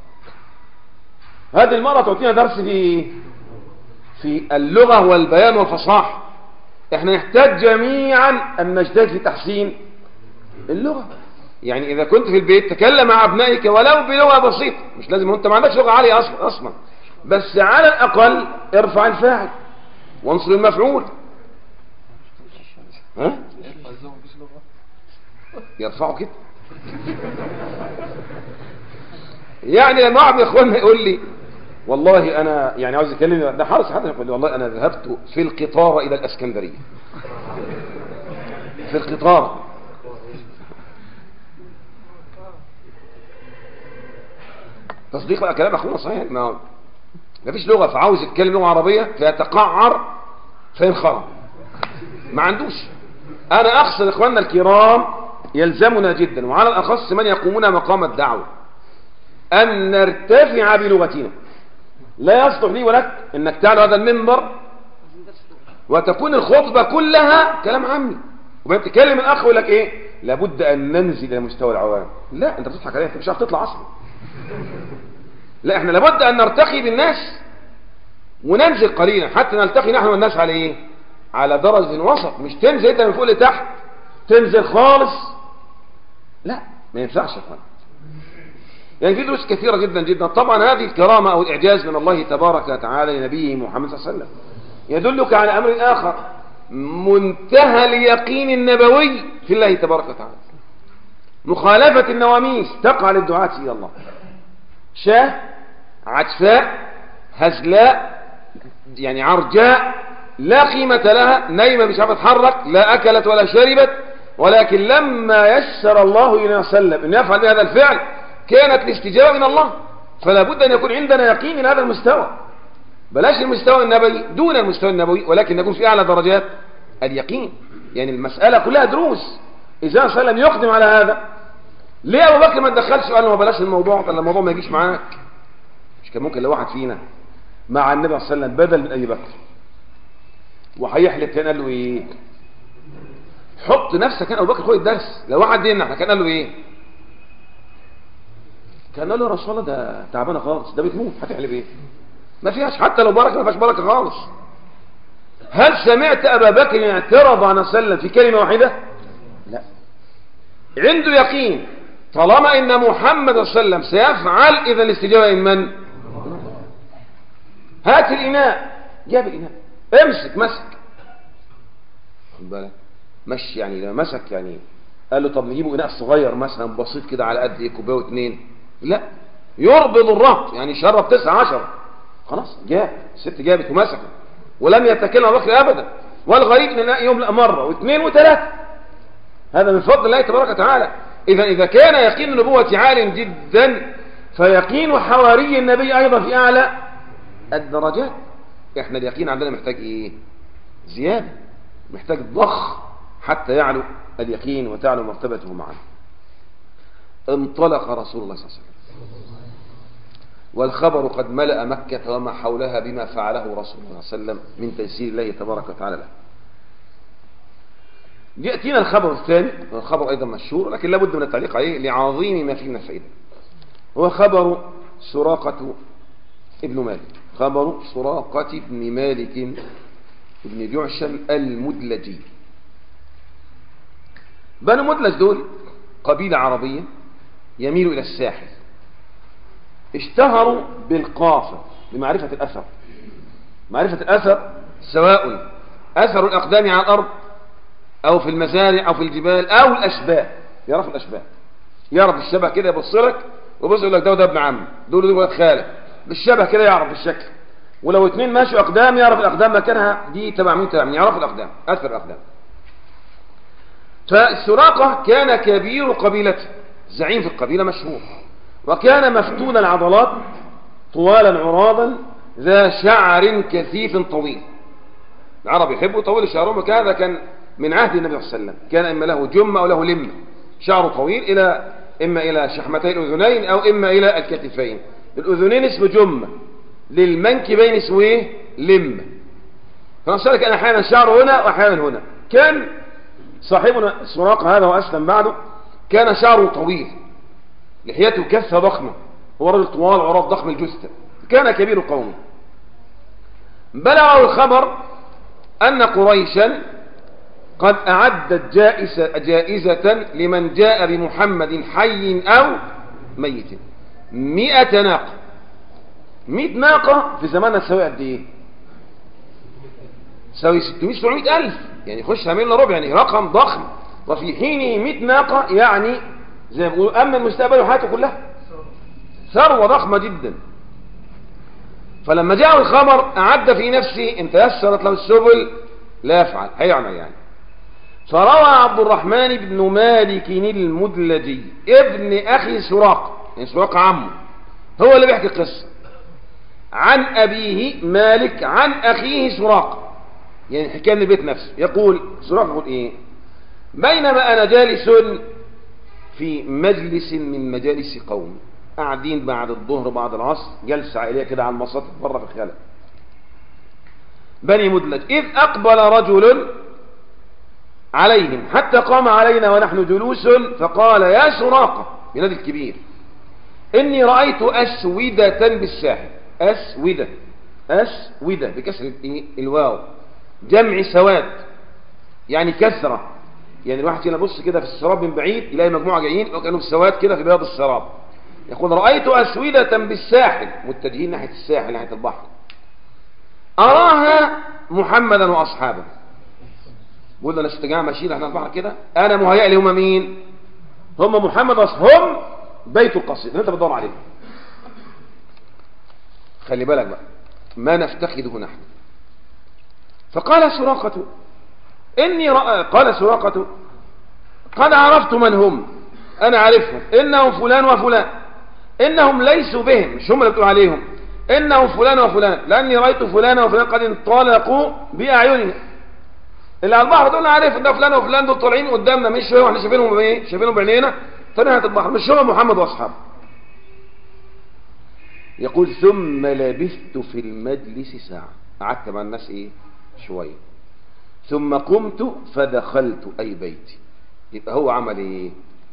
Speaker 4: هذه المرة تعطينا درس في في اللغة والبيان والفصاحة احنا نحتاج جميعا ان نجتهد في تحسين اللغة يعني اذا كنت في البيت تكلم مع ابنائك ولو بلغة بسيطة مش لازم انت ما عندكش لغة عالية اصلا اصلا بس على الاقل ارفع الفاعل وانصر المفعول ها يرفعه كده يعني لما واحد من اخواننا يقول لي والله انا يعني عاوز يكلمني ده حارس حتى يقول لي والله انا ذهبت في القطار الى الاسكندريه في القطار تصديق بقى كلام اخونا صحيح ما ما فيش لغه فعاوز يتكلم لغه عربيه فيتقعر فينخرم ما عندوش انا اقصد اخواننا الكرام يلزمنا جدا وعلى الاخص من يقومون مقام الدعوه ان نرتفع بلغتنا لا يصلح لي ولك انك تعلو هذا المنبر وتكون الخطبة كلها كلام عامي وبعدين تكلم الاخ يقول لك ايه لابد ان ننزل الى مستوى العوام لا انت بتضحك عليا انت مش عارف تطلع اصلا لا احنا لابد ان نرتقي بالناس وننزل قليلا حتى نلتقي نحن والناس على ايه على درجة وسط مش تنزل انت من فوق لتحت تنزل خالص لا ما ينفعش يا اخوان يعني في دروس كثيرة جدا جدا طبعا هذه الكرامة أو الإعجاز من الله تبارك وتعالى لنبيه محمد صلى الله عليه وسلم يدلك على أمر آخر منتهى اليقين النبوي في الله تبارك وتعالى مخالفة النواميس تقع للدعاة إلى الله شاه عجفاء هزلاء يعني عرجاء لا قيمة لها نايمة مش عارفة تتحرك لا أكلت ولا شربت ولكن لما يسر الله إلى وسلم أن يفعل بهذا الفعل كانت الاستجابة من الله فلا بد أن يكون عندنا يقين من هذا المستوى بلاش المستوى النبوي دون المستوى النبوي ولكن نكون في أعلى درجات اليقين يعني المسألة كلها دروس إذا صلى الله يقدم على هذا ليه أبو بكر ما تدخلش قال له بلاش الموضوع ولا الموضوع ما يجيش معاك مش كان ممكن لو واحد فينا مع النبي صلى الله عليه وسلم بدل من ابي بكر وهيحلف كان قال له ايه حط نفسك كان ابو بكر خد الدرس لو واحد دينا احنا كان قال له ايه كان قال له يا رسول الله ده تعبانه خالص ده بتموت هتحلف ايه ما فيهاش حتى لو بركه ما فيهاش بركه خالص هل سمعت ابا بكر اعترض عن وسلم في كلمه واحده لا عنده يقين طالما ان محمد صلى الله عليه وسلم سيفعل اذا الاستجابه من من هات الاناء جاب الاناء امسك مسك خد بالك مش يعني لما مسك يعني قال له طب نجيبه اناء صغير مثلا بسيط كده على قد ايه كوبايه واثنين لا يربض الرهط يعني شرب تسعة عشر خلاص جاب الست جابت ومسكت ولم يتكلم ابو بكر ابدا والغريب ان الاناء يملا مره واثنين وثلاثه هذا من فضل الله تبارك وتعالى اذا اذا كان يقين النبوه عال جدا فيقين حواري النبي ايضا في اعلى الدرجات احنا اليقين عندنا محتاج ايه زياده محتاج ضخ حتى يعلو اليقين وتعلو مرتبته معنا انطلق رسول الله صلى الله عليه وسلم والخبر قد ملأ مكة وما حولها بما فعله رسول الله صلى الله عليه وسلم من تيسير الله تبارك وتعالى له يأتينا الخبر الثاني الخبر أيضا مشهور لكن لابد من التعليق عليه لعظيم ما فيه من الفائدة هو خبر سراقة ابن مالك خبر سراقة ابن مالك ابن جعشم المدلجي بنو مدلج دول قبيلة عربية يميل إلى الساحل اشتهروا بالقافة بمعرفة الأثر معرفة الأثر سواء أثر الأقدام على الأرض أو في المزارع أو في الجبال أو الأشباه يعرف الأشباه يعرف الشبه كده يبص لك وبص يقول لك ده وده ابن عم دول دول ولاد خالك بالشبه كده يعرف الشكل ولو اتنين ماشوا أقدام يعرف الأقدام مكانها دي تبع مين تبع مين يعرف الأقدام أثر الأقدام فالسراقة كان كبير قبيلته زعيم في القبيلة مشهور وكان مفتون العضلات طوالا عراضا ذا شعر كثيف طويل العرب يحبوا طويل شعرهم وكذا كان من عهد النبي صلى الله عليه وسلم كان إما له جمة أو له لمة شعره طويل إلى إما إلى شحمتي الأذنين أو إما إلى الكتفين الأذنين اسمه جمة للمنكبين اسمه إيه لمة فنصر كان أحيانا شعره هنا وأحيانا هنا كان صاحبنا سراقة هذا وأسلم بعده كان شعره طويل لحيته كثة ضخمة هو رجل طوال عراض ضخم الجثة كان كبير قومه بلغه الخبر أن قريشا قد أعدت جائزة, جائزة لمن جاء بمحمد حي أو ميت مئة ناقة مئة ناقة في زماننا تساوي قد إيه؟ تساوي 600 700 ألف يعني خش عامل ربع يعني رقم ضخم وفي حينه 100 ناقة يعني زي ما بيقولوا أما المستقبل وحياته كلها ثروة ضخمة جدا فلما جاء الخبر أعد في نفسه إن تيسرت له السبل لا يفعل هيعمل يعني فروى عبد الرحمن بن مالك المدلجي ابن أخي سراق يعني سراق عمه هو اللي بيحكي القصة عن أبيه مالك عن أخيه سراق يعني حكاية من البيت نفسه يقول سراق يقول إيه بينما أنا جالس في مجلس من مجالس قوم قاعدين بعد الظهر بعد العصر جلسة عائلية كده على المساطح بره في الخلا بني مدلج إذ أقبل رجل عليهم حتى قام علينا ونحن جلوس فقال يا سراقة بنادي الكبير إني رأيت أسودة بالساحل أسودة أسودة بكسر الواو جمع سواد يعني كثرة يعني الواحد هنا بص كده في السراب من بعيد يلاقي مجموعة جايين وكانوا بالسواد كده في بياض السراب يقول رأيت أسودة بالساحل متجهين ناحية الساحل ناحية البحر أراها محمدا وأصحابه بقول له انا استجامع ماشيين احنا البحر كده انا مهيأ لي هم مين هم محمد هم بيت القصيد اللي انت بتدور عليه خلي بالك بقى ما نفتقده نحن فقال سراقة إني رأى قال سراقة قد عرفت من هم أنا عارفهم إنهم فلان وفلان إنهم ليسوا بهم مش هم اللي بتقول عليهم إنهم فلان وفلان لأني رأيت فلان وفلان قد انطلقوا بأعيننا اللي على البحر دول عارف ده فلان وفلان دول طالعين قدامنا مش شويه واحنا شايفينهم بايه؟ شايفينهم بعينينا طالعين البحر مش هم محمد واصحابه يقول ثم لبثت في المجلس ساعة قعدت مع الناس ايه شوية ثم قمت فدخلت اي بيتي يبقى هو عمل ايه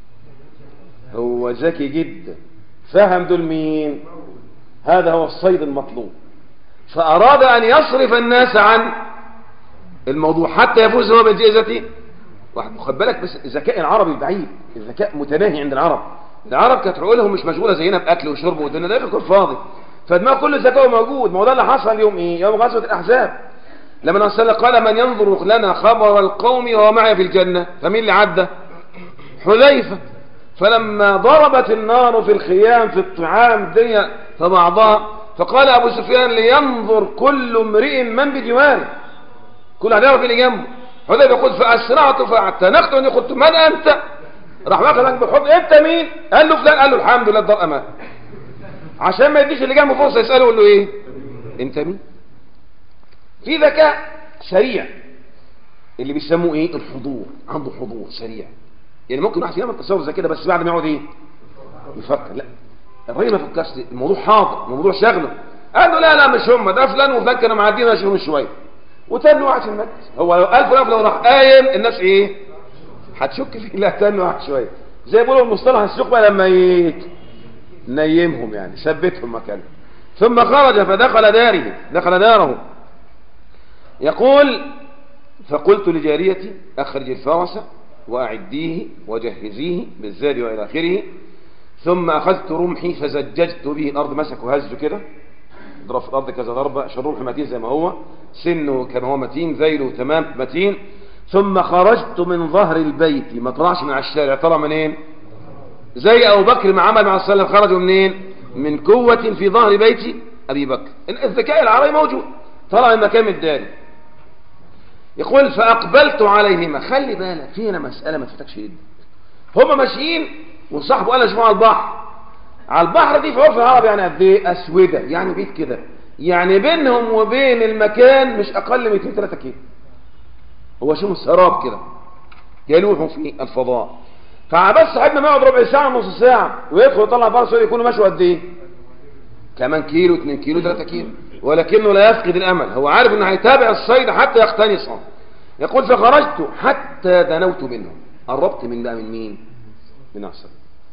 Speaker 4: هو ذكي جدا فهم دول مين هذا هو الصيد المطلوب فأراد أن يصرف الناس عن الموضوع حتى يفوز هو بجائزته واحد خد بالك بس الذكاء العربي بعيد الذكاء متناهي عند العرب العرب كانت عقولهم مش مشغوله زينا باكل وشرب والدنيا ده يكون فاضي فدماغ كل ذكاء موجود ما هو ده اللي حصل يوم ايه يوم غزوه الاحزاب لما النبي صلى الله عليه وسلم قال من ينظر لنا خبر القوم وهو معي في الجنه فمين اللي عدى حذيفه فلما ضربت النار في الخيام في الطعام الدنيا فبعضها فقال ابو سفيان لينظر كل امرئ من بجواره كل واحد يعرف اللي جنبه حذيفه يقول فاسرعت فاعتنقت اني قلت من انت راح واخدك بالحضن انت مين قال له فلان قال له الحمد لله الدار امان عشان ما يديش اللي جنبه فرصه يساله يقول له ايه انت مين في ذكاء سريع اللي بيسموه ايه الحضور عنده حضور سريع يعني ممكن واحد يعمل تصور زي كده بس بعد ما يقعد ايه يفكر لا الراجل ما فكرش الموضوع حاضر الموضوع شغله قال له لا لا مش هم ده فلان وفلان كانوا معديين ماشيين من شويه وتاني واحد في المجلس هو لو قال فلان لو راح قايم الناس ايه هتشك فيه لا تاني واحد شويه زي بيقولوا المصطلح السوق بقى لما يت... نيمهم يعني ثبتهم مكانهم ثم خرج فدخل داره دخل داره يقول فقلت لجاريتي اخرج الفرس واعديه وجهزيه بالزاد والى اخره ثم اخذت رمحي فزججت به الارض مسك وهزه كده ضرب في الارض كذا ضربه عشان الرمح متين زي ما هو سنه كما هو متين ذيله تمام متين ثم خرجت من ظهر البيت ما طلعش من على الشارع طلع منين زي ابو بكر ما عمل مع السلام خرجوا منين من قوة في ظهر بيت ابي بكر الذكاء العربي موجود طلع من مكان الداري يقول فاقبلت عليهما خلي بالك في هنا مسألة ما تفتكش يد هما ماشيين وصاحبه قال اشوفوا على البحر على البحر دي في عرف العرب يعني قد ايه اسودة يعني بيت كده يعني بينهم وبين المكان مش اقل من 2 3 كيلو هو شوف السراب كده يلوح في الفضاء فعباس صاحبنا ما يقعد ربع ساعه نص ساعه ويدخل يطلع فرس يكونوا ماشوا قد ايه كمان كيلو 2 كيلو 3 كيلو ولكنه لا يفقد الامل هو عارف انه هيتابع الصيد حتى يقتنصه يقول فخرجت حتى دنوت منهم قربت من بقى من مين من عصر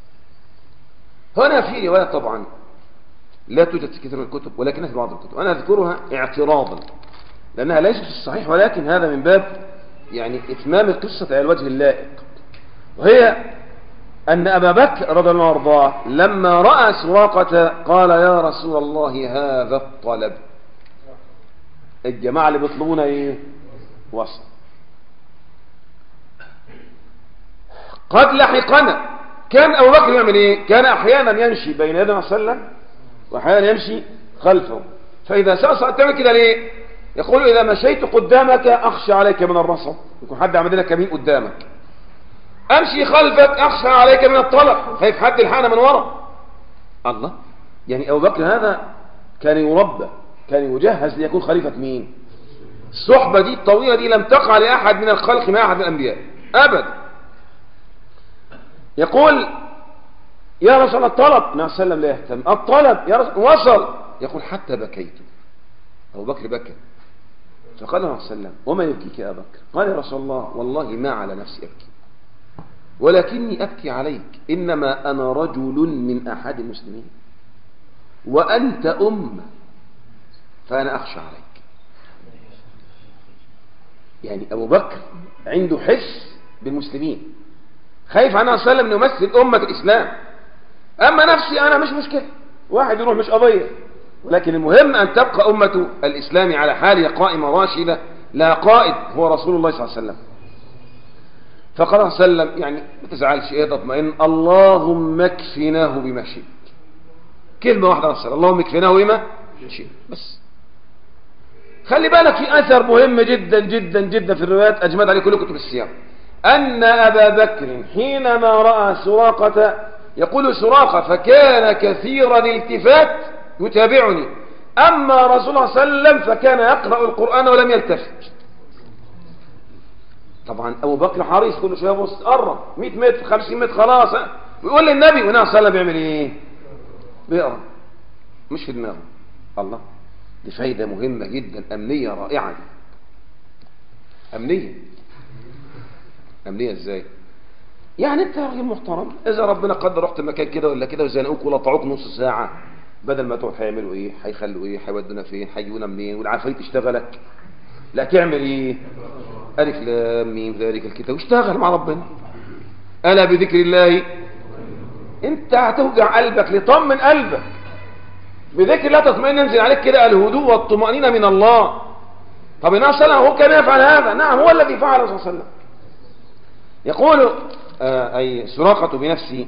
Speaker 4: هنا في روايه طبعا لا توجد في كثير من الكتب ولكنها في بعض الكتب انا اذكرها اعتراضا لانها ليست في الصحيح ولكن هذا من باب يعني اتمام القصه على الوجه اللائق وهي أن أبا بكر رضي الله عنه وارضاه لما رأى سراقة قال يا رسول الله هذا الطلب الجماعة اللي بيطلبونا ايه وصل قد لحقنا كان أبو بكر يعمل ايه كان أحيانا يمشي بين يدي النبي صلى الله عليه وسلم وأحيانا يمشي خلفه فإذا سأصل تعمل كده ليه يقول إذا مشيت قدامك أخشى عليك من الرصد يكون حد عمل لك كمين قدامك امشي خلفك اخشى عليك من الطلب خايف حد يلحقنا من ورا الله يعني ابو بكر هذا كان يربى كان يجهز ليكون خليفة مين الصحبة دي الطويلة دي لم تقع لأحد من الخلق مع أحد من الأنبياء أبدا يقول يا رسول الله الطلب النبي صلى الله عليه وسلم لا يهتم الطلب يا رسول وصل يقول حتى بكيت أبو بكر بكى فقال النبي صلى الله عليه وسلم وما يبكيك يا أبا بكر قال يا رسول الله والله ما على نفسي أبكي ولكني أبكي عليك إنما أنا رجل من أحد المسلمين وأنت أمة فأنا أخشى عليك يعني أبو بكر عنده حس بالمسلمين خايف عنها صلى الله عليه وسلم يمثل أمة الإسلام أما نفسي أنا مش مشكلة واحد يروح مش قضية ولكن المهم أن تبقى أمة الإسلام على حالها قائمة راشدة لا قائد هو رسول الله صلى الله عليه وسلم فقال صلى الله عليه وسلم يعني ما تزعلش ايه تطمئن اللهم اكفناه بما شئت كلمة واحدة نصر اللهم اكفناه بما شئت بس خلي بالك في أثر مهم جدا جدا جدا في الروايات أجمد عليه كل كتب السياق أن أبا بكر حينما رأى سراقة يقول سراقة فكان كثير الالتفات يتابعني أما رسول الله صلى الله عليه وسلم فكان يقرأ القرآن ولم يلتفت طبعا ابو بكر حريص كل شويه بص قرب 100 متر 50 متر خلاص ويقول للنبي والنبي صلى الله عليه وسلم بيعمل ايه بيقرا مش في دماغه الله دي فايدة مهمة جدا أمنية رائعة دي أمنية أمنية إزاي يعني أنت راجل محترم إذا ربنا قدر رحت مكان كده ولا كده وزنقوك ولطعوك نص ساعة بدل ما تروح هيعملوا إيه هيخلوا إيه هيودونا فين هيجونا منين والعفاريت تشتغلك لا تعمل إيه ألف لام ميم ذلك الكتاب واشتغل مع ربنا ألا بذكر الله أنت هتوجع قلبك لطمن قلبك بذكر الله تطمئن ينزل عليك كده الهدوء والطمأنينة من الله طب النبي صلى الله عليه وسلم هو كان يفعل هذا نعم هو الذي فعله صلى الله عليه وسلم يقول آه أي سراقة بنفسه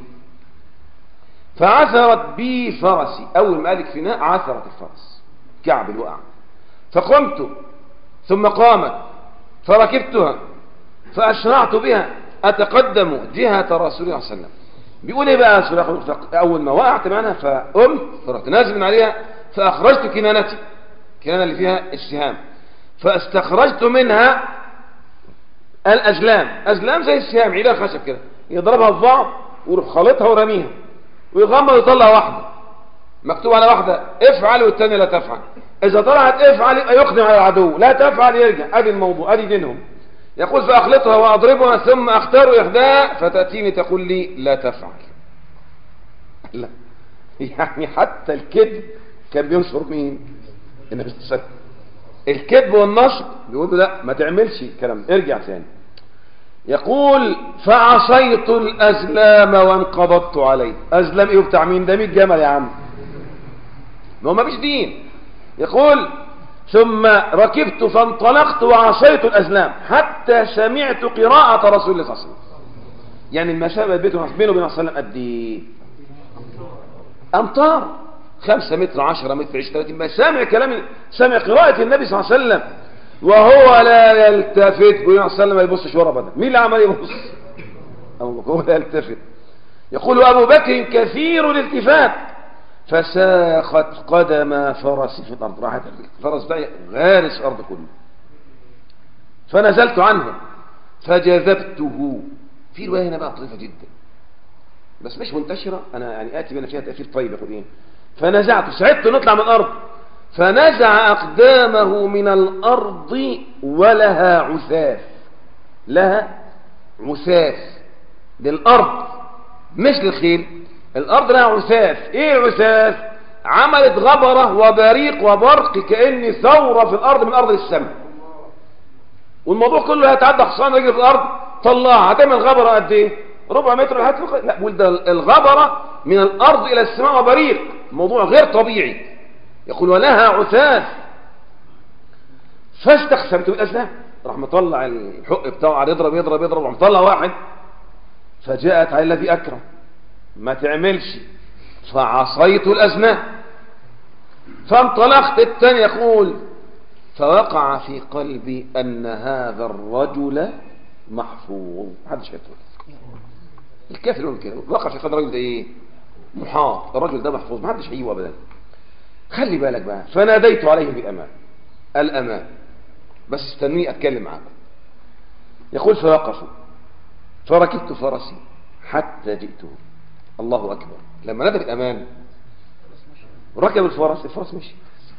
Speaker 4: فعثرت بي فرسي أول ما قالك فناء عثرت الفرس كعب الوقع فقمت ثم قامت فركبتها فأشرعت بها أتقدم جهة رسول الله صلى الله عليه وسلم بيقول ايه بقى سراقة أول ما وقعت معنا فقمت فرحت نازل من عليها فأخرجت كنانتي الكنانة اللي فيها السهام فاستخرجت منها الأزلام أزلام زي السهام عيدة خشب كده يضربها في بعض ويروح خالطها ورميها ويغمض ويطلع واحدة مكتوب على واحدة افعل والتانية لا تفعل إذا طلعت افعل يبقى يقدم على العدو لا تفعل يرجع أدي الموضوع أدي دينهم يقول فأخلطها وأضربها ثم أختار إحداها فتأتيني تقول لي لا تفعل لا يعني حتى الكذب كان بينصر مين النبي صلى الله عليه وسلم الكذب والنصب بيقولوا لا ما تعملش الكلام ارجع ثاني يقول فعصيت الأزلام وانقبضت عليه أزلام ايه بتاع مين ده 100 جمل يا عم ما هو ما فيش دين يقول ثم ركبت فانطلقت وعصيت الأزلام حتى سمعت قراءة رسول الله صلى الله عليه وسلم يعني المسافة بينه وبين النبي صلى الله عليه وسلم قد ايه أمطار خمسة متر عشرة متر عشرة ثلاثين ما سامع كلام سامع قراءة النبي صلى الله عليه وسلم وهو لا يلتفت بيقول صلى الله عليه وسلم ما يبصش ورا بدل مين اللي عمال يبص هو لا يلتفت يقول أبو بكر كثير الالتفات فساخت قدم فرسي في الأرض راحت الفرس ده غارس الأرض كله فنزلت عنه فجذبته في رواية هنا بقى طريفة جدا بس مش منتشرة أنا يعني آتي بنا فيها تأثير طيب يقول إيه فنزعت سعدت نطلع من الأرض فنزع أقدامه من الأرض ولها عثاث لها عثاث للأرض مش للخيل الأرض لها عثاث إيه عثاث عملت غبرة وبريق وبرق كأن ثورة في الأرض من أرض السماء والموضوع كله هيتعدى حصان رجل في الأرض طلعها هتعمل غبرة قد إيه ربع متر ولا حاجة لا بقول ده الغبرة من الأرض إلى السماء وبريق موضوع غير طبيعي يقول ولها عثاث فاستقسمت بالأزلام راح مطلع الحق بتاعه قاعد يضرب يضرب يضرب راح مطلع واحد فجاءت على الذي أكره ما تعملش فعصيت الأزمان فانطلقت الثاني يقول فوقع في قلبي أن هذا الرجل محفوظ محدش هيتولد الكافر يقول كده وقع في قلب الرجل ده ايه محاط الرجل ده محفوظ ما حدش هيجيبه ابدا خلي بالك بقى فناديت عليه بالامان الامان بس استنوني اتكلم معاكم يقول فوقفوا فركبت فرسي حتى جئته الله اكبر لما نادى بالامان ركب الفرس الفرس مشي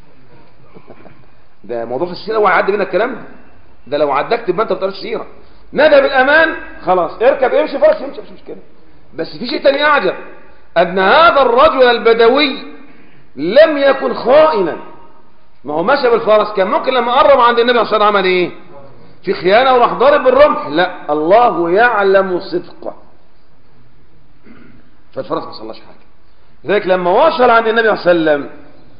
Speaker 4: ده موضوع في السيره اوعى يعدي بينا الكلام ده ده لو عداك تبقى انت بتقرا السيره نادى بالامان خلاص اركب امشي فرس يمشي مش مشكله بس في شيء تاني اعجب ان هذا الرجل البدوي لم يكن خائنا ما هو مشى بالفرس كان ممكن لما قرب عند النبي صلى الله عليه وسلم عمل ايه في خيانه وراح ضارب بالرمح لا الله يعلم صدقه فالفرس ما صلاش حاجه لذلك لما وصل عند النبي صلى الله عليه وسلم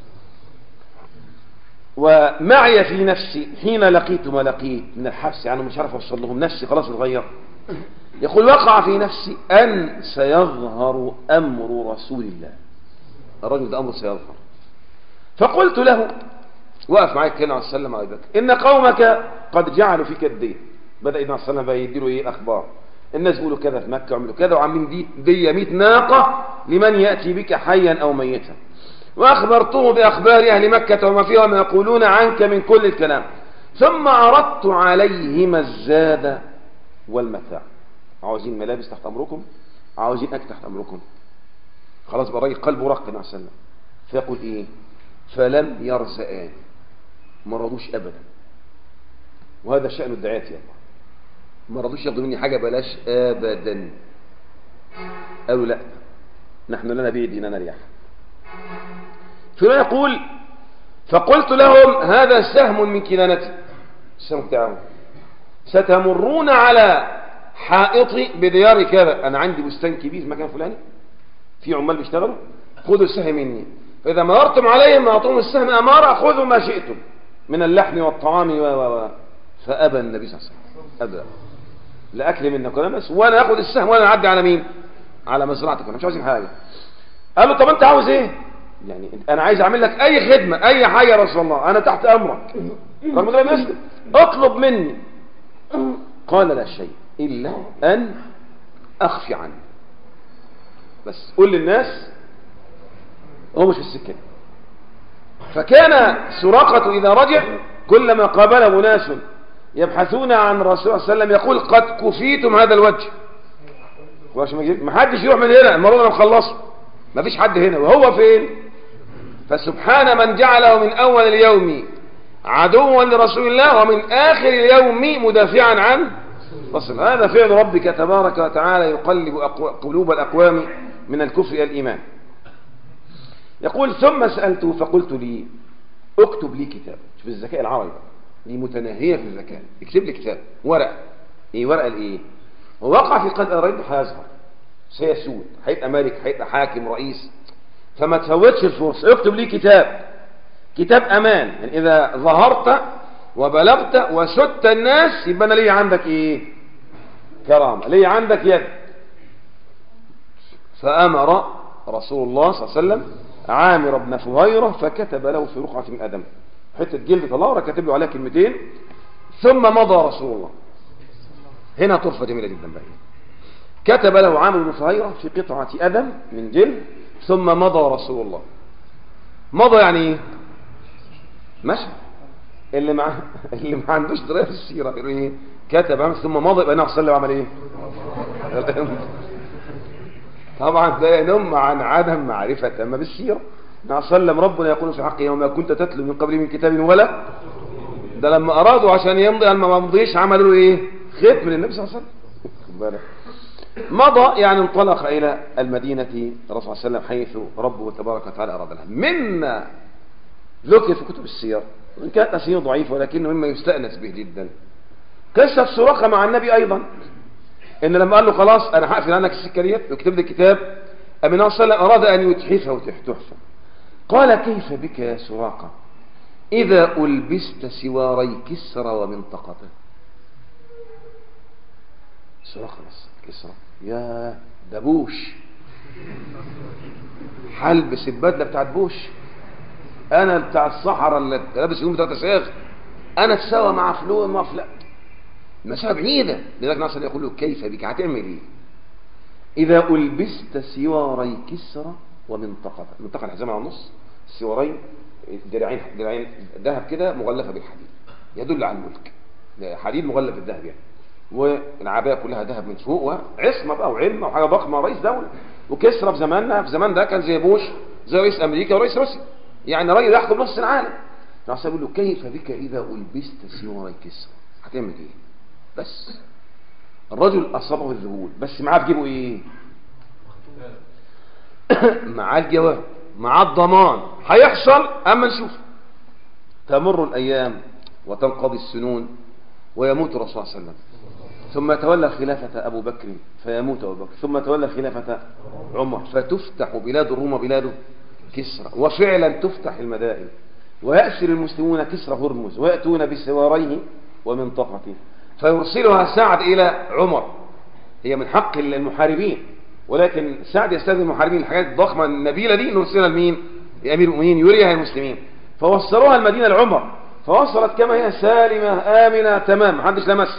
Speaker 4: ومعي في نفسي حين لقيت ما لقيت من الحبس يعني مش عارف اوصل لهم نفسي خلاص اتغير يقول وقع في نفسي ان سيظهر امر رسول الله الرجل ده امر سيظهر فقلت له وقف معايا كده عليه السلام على بكر ان قومك قد جعلوا فيك الدين بدا النبي صلى الله عليه وسلم يديله ايه اخبار الناس بيقولوا كذا في مكه وعملوا كذا وعاملين دي دي 100 ناقه لمن ياتي بك حيا او ميتا وأخبرته بأخبار أهل مكة وما فيها ما يقولون عنك من كل الكلام ثم عرضت عليهم الزاد والمتاع عاوزين ملابس تحت أمركم عاوزين أكل تحت أمركم خلاص بقى الراجل قلبه رق مع السلام فيقول ايه فلم يرزقان ما رضوش ابدا وهذا شأن الدعاة يا الله ما رضوش ياخدوا مني حاجة بلاش ابدا قالوا لا نحن لنا بيدنا نريح فلا يقول فقلت لهم هذا سهم من كنانتي السهم بتاعهم ستمرون على حائطي بديار كذا انا عندي بستان كبير في مكان فلاني في عمال بيشتغلوا خذوا السهم مني فاذا مررتم عليهم اعطوهم السهم اماره خذوا ما شئتم من اللحم والطعام و و و فابى النبي صلى الله عليه وسلم ابى لا اكل منك ولا بس وانا اخذ السهم وانا اعدي على مين على مزرعتك انا مش عايزين حاجه قال له طب انت عاوز ايه يعني انا عايز اعمل لك اي خدمه اي حاجه يا رسول الله انا تحت امرك رغم ده مسلم اطلب مني قال لا شيء الا ان اخفي عنه بس قول للناس هو مش في السكه دي. فكان سراقة إذا رجع كلما قابله ناس يبحثون عن رسول الله صلى الله عليه وسلم يقول قد كفيتم هذا الوجه وعشان ما يجي- ما حدش يروح من هنا المرة انا مخلصه ما فيش حد هنا وهو فين فسبحان من جعله من أول اليوم عدوا لرسول الله ومن آخر اليوم مدافعا عن رسول الله. هذا فعل ربك تبارك وتعالى يقلب أقو- قلوب الأقوام من الكفر إلى الإيمان يقول ثم سألته فقلت لي اكتب لي كتاب شوف الذكاء العربي بقى. دي متناهية في الذكاء اكتب لي كتاب ورقة ايه ورقة الايه ووقع في قلب الرجل هيظهر سيسود هيبقى ملك هيبقى حاكم رئيس فما تفوتش الفرصة اكتب لي كتاب كتاب امان يعني اذا ظهرت وبلغت وسدت الناس يبقى انا ليه عندك ايه كرامة ليه عندك يد فامر رسول الله صلى الله عليه وسلم عامر بن فهيرة فكتب له في رقعة من ادم حتة جلد طلعه وراح كاتب له عليها كلمتين ثم مضى رسول الله هنا طرفة جميلة جدا بقى كتب له عامر بن فهيرة في قطعة أدم من جلد ثم مضى رسول الله مضى يعني ايه مشى اللي ما اللي ما عندوش درايه في السيره يقول ايه كتب عمل ثم مضى يبقى النبي صلى الله عليه وسلم عمل ايه طبعا ده ينم عن عدم معرفه اما بالسيره النبي صلى الله عليه وسلم ربنا يقول في حقه وما كنت تتلو من قبل من كتاب ولا ده لما ارادوا عشان يمضي لما ما مضيش عملوا له ايه ختم للنبي صلى الله عليه وسلم خد بالك. مضى يعني انطلق الى المدينه الرسول صلى الله عليه وسلم حيث ربه تبارك وتعالى اراد لها مما ذكر في كتب السير وان كانت اسانيد ضعيفه ولكنه مما يستانس به جدا قصه سراقه مع النبي ايضا ان لما قال له خلاص انا هقفل عنك السكه ديت واكتب لي كتاب النبي صلى الله عليه وسلم اراد ان يتحفه تحفه قال كيف بك يا سراقه اذا البست سواري كسرى ومنطقته سراقه بس كسرى يا ده بوش حلبس البدله بتاعت بوش انا بتاع الصحراء اللي لابس يوم بتاعت شيخ انا اتساوى مع فلو مع فلان مسافه بعيده لذلك ناصر يقول له كيف بك هتعمل ايه اذا البست سواري كسرى ومنطقه منطقه الحزام على النص السوارين درعين درعين ذهب كده مغلفه بالحديد يدل على الملك ده حديد مغلف بالذهب يعني والعبايه كلها ذهب من فوق وعصمه بقى وعلمه وحاجه ضخمه رئيس دوله وكسرى في زماننا في زمان ده كان زي بوش زي رئيس امريكا ورئيس روسيا يعني راجل يحكم نص العالم الرسول يقول له كيف بك اذا البست سواري كسرى هتعمل ايه بس الرجل اصابه الذهول بس معاه في جيبه ايه معاه الجواب معاه الضمان هيحصل اما نشوف تمر الايام وتنقضي السنون ويموت الرسول صلى الله عليه وسلم ثم تولى خلافة أبو بكر فيموت أبو بكر ثم تولى خلافة عمر فتفتح بلاد الروم بلاد كسرى وفعلا تفتح المدائن ويأسر المسلمون كسرى هرمز ويأتون بسواريه ومنطقته فيرسلها سعد إلى عمر هي من حق المحاربين ولكن سعد يستخدم المحاربين الحاجات الضخمة النبيلة دي نرسلها لمين؟ لأمير المؤمنين يريها المسلمين فوصلوها المدينة لعمر فوصلت كما هي سالمة آمنة تمام محدش لمسها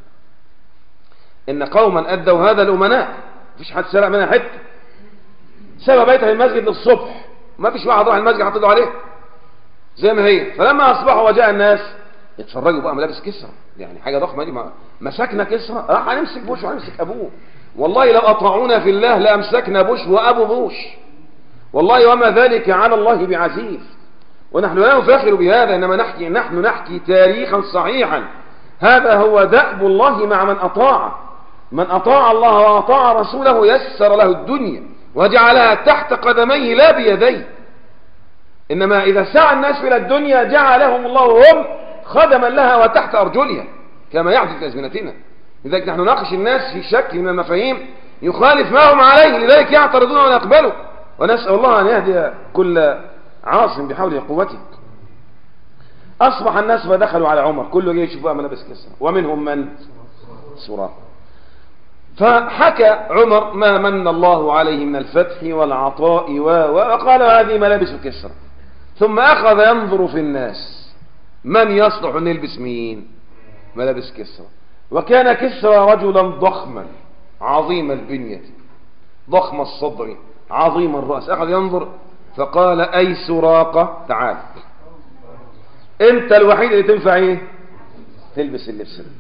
Speaker 4: إن قوما أدوا هذا الأمناء مفيش حد سرق منها حتة ساب بيتها المسجد للصبح ما فيش واحد راح المسجد حطيته عليه زي ما هي فلما أصبحوا وجاء الناس يتفرجوا بقى ملابس كسرى يعني حاجة ضخمة دي ما- مسكنا كسرى راح هنمسك بوش وهنمسك أبوه والله لو أطاعونا في الله لأمسكنا بوش وأبو بوش والله وما ذلك على الله بعزيز ونحن لا نفاخر بهذا إنما نحكي نحن نحكي تاريخا صحيحا هذا هو دأب الله مع من أطاع من أطاع الله وأطاع رسوله يسر له الدنيا وجعلها تحت قدميه لا بيديه إنما إذا سعى الناس إلى الدنيا جعلهم الله هم خدما لها وتحت أرجلها كما يحدث في أزمنتنا لذلك نحن نناقش الناس في شكل من المفاهيم يخالف ما هم عليه لذلك يعترضون ويقبلوا ونسأل الله أن يهدي كل عاصم بحوله قوته أصبح الناس ما دخلوا على عمر كله جاي يشوفوا ملابس كسرى ومنهم من سراق فحكى عمر ما من الله عليه من الفتح والعطاء و... وقال هذه ملابس كسرى ثم أخذ ينظر في الناس من يصلح أن يلبس مين ملابس كسرى وكان كسرى رجلا ضخما عظيم البنية ضخم الصدر عظيم الرأس أخذ ينظر فقال أي سراقة تعال انت الوحيد اللي تنفع ايه تلبس اللبس ده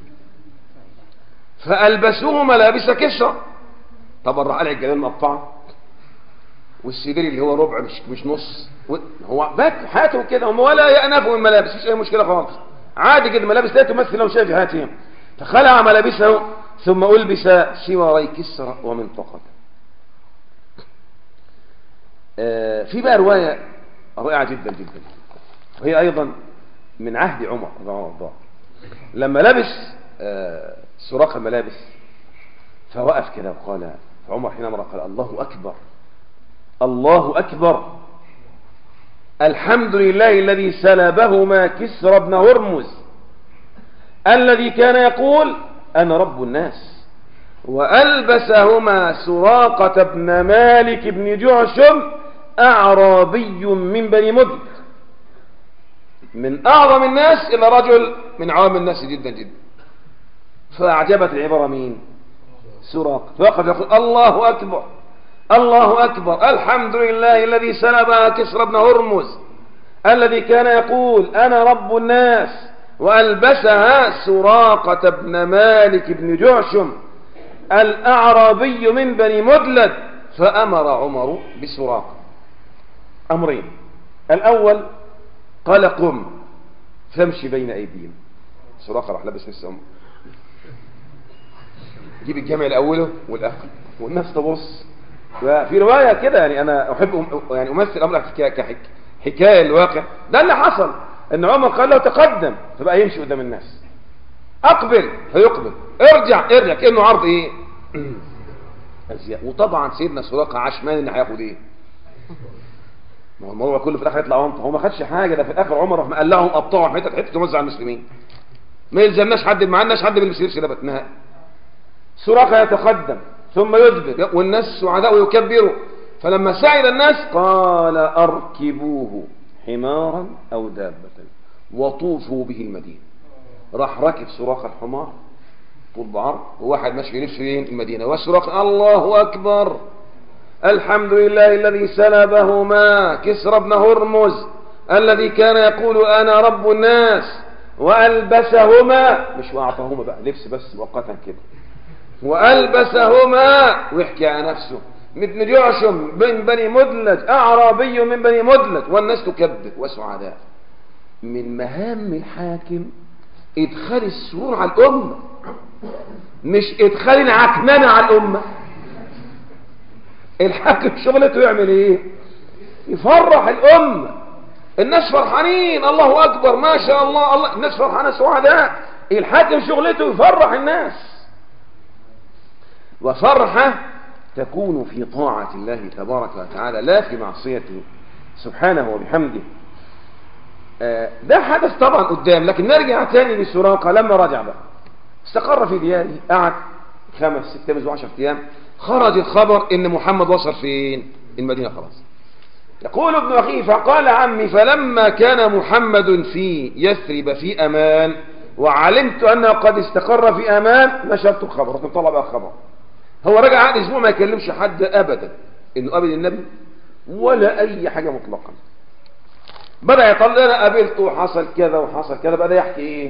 Speaker 4: فألبسوه ملابس كسرى طبعا راح قلع الجلال مقطعه والسدير اللي هو ربع مش مش نص هو بات حياته كده هم ولا يأنفوا من الملابس مفيش اي مشكله خالص عادي كده ملابس لا تمثل لو شايف حياتهم فخلع ملابسه ثم ألبس سواري كسرى ومنطقة آه في بقى رواية رائعة جدا جدا وهي أيضا من عهد عمر رضي الله عنه لما لبس آه سراق الملابس فوقف كده وقال عمر حينما قال الله أكبر الله أكبر الحمد لله الذي سلبهما كسرى بن هرمز الذي كان يقول أنا رب الناس وألبسهما سراقة بن مالك بن جعشم أعرابي من بني مدد من أعظم الناس إلى رجل من عوام الناس جدا جدا فأعجبت العبارة مين سراقة فوقف يقول الله أكبر الله أكبر الحمد لله الذي سلبها كسرى بن هرمز الذي كان يقول أنا رب الناس وألبسها سراقة بن مالك بن جعشم الأعرابي من بني مدلد فأمر عمر بسراقة أمرين الأول قال قم فامشي بين أيديهم سراقة راح لبس نفس عمر جيب الجامع الأوله والآخر والناس تبص وفي رواية كده يعني أنا أحب يعني أمثل أمر كحكاية الواقع ده اللي حصل ان عمر قال له تقدم فبقى يمشي قدام الناس اقبل فيقبل ارجع ارجع كانه عرض ايه ازياء وطبعا سيدنا سراقه عشمان ان هياخد ايه ما هو الموضوع كله في الاخر يطلع وانت هو ما خدش حاجه ده في الاخر عمر راح قال لهم قطعوا حته حته توزع على المسلمين ما يلزمناش حد ما عندناش حد بيلبس لبس لبت نهائي سراقه يتقدم ثم يدبر والناس سعداء ويكبروا فلما سعد الناس قال اركبوه حمارا أو دابة وطوفوا به المدينة راح ركب سراق الحمار طول بعرض وواحد ماشي في نفسه فين المدينة وسراق الله أكبر الحمد لله الذي سلبهما كسرى بن هرمز الذي كان يقول أنا رب الناس وألبسهما مش وأعطاهما بقى لبس بس مؤقتا كده وألبسهما ويحكي عن نفسه ابن جعشم من بني مدلج أعرابي من بني مدلج والناس تكبر وسعداء من مهام الحاكم إدخال السرور على الأمة مش إدخال العكننة على الأمة الحاكم شغلته يعمل إيه يفرح الأمة الناس فرحانين الله أكبر ما شاء الله الله الناس فرحانة سعداء الحاكم شغلته يفرح الناس وفرحة تكون في طاعة الله تبارك وتعالى لا في معصيته سبحانه وبحمده ده حدث طبعا قدام لكن نرجع تاني لسراقة لما رجع بقى استقر في دياره قعد خمس ست ايام وعشر ايام خرج الخبر ان محمد وصل فين المدينة خلاص يقول ابن اخيه فقال عمي فلما كان محمد في يثرب في امان وعلمت انه قد استقر في امان نشرت الخبر رحت طلع بقى الخبر هو رجع عقد اسبوع ما يكلمش حد ابدا انه قابل النبي ولا اي حاجه مطلقا بدا يطلع انا قابلته وحصل كذا وحصل كذا بدا يحكي ايه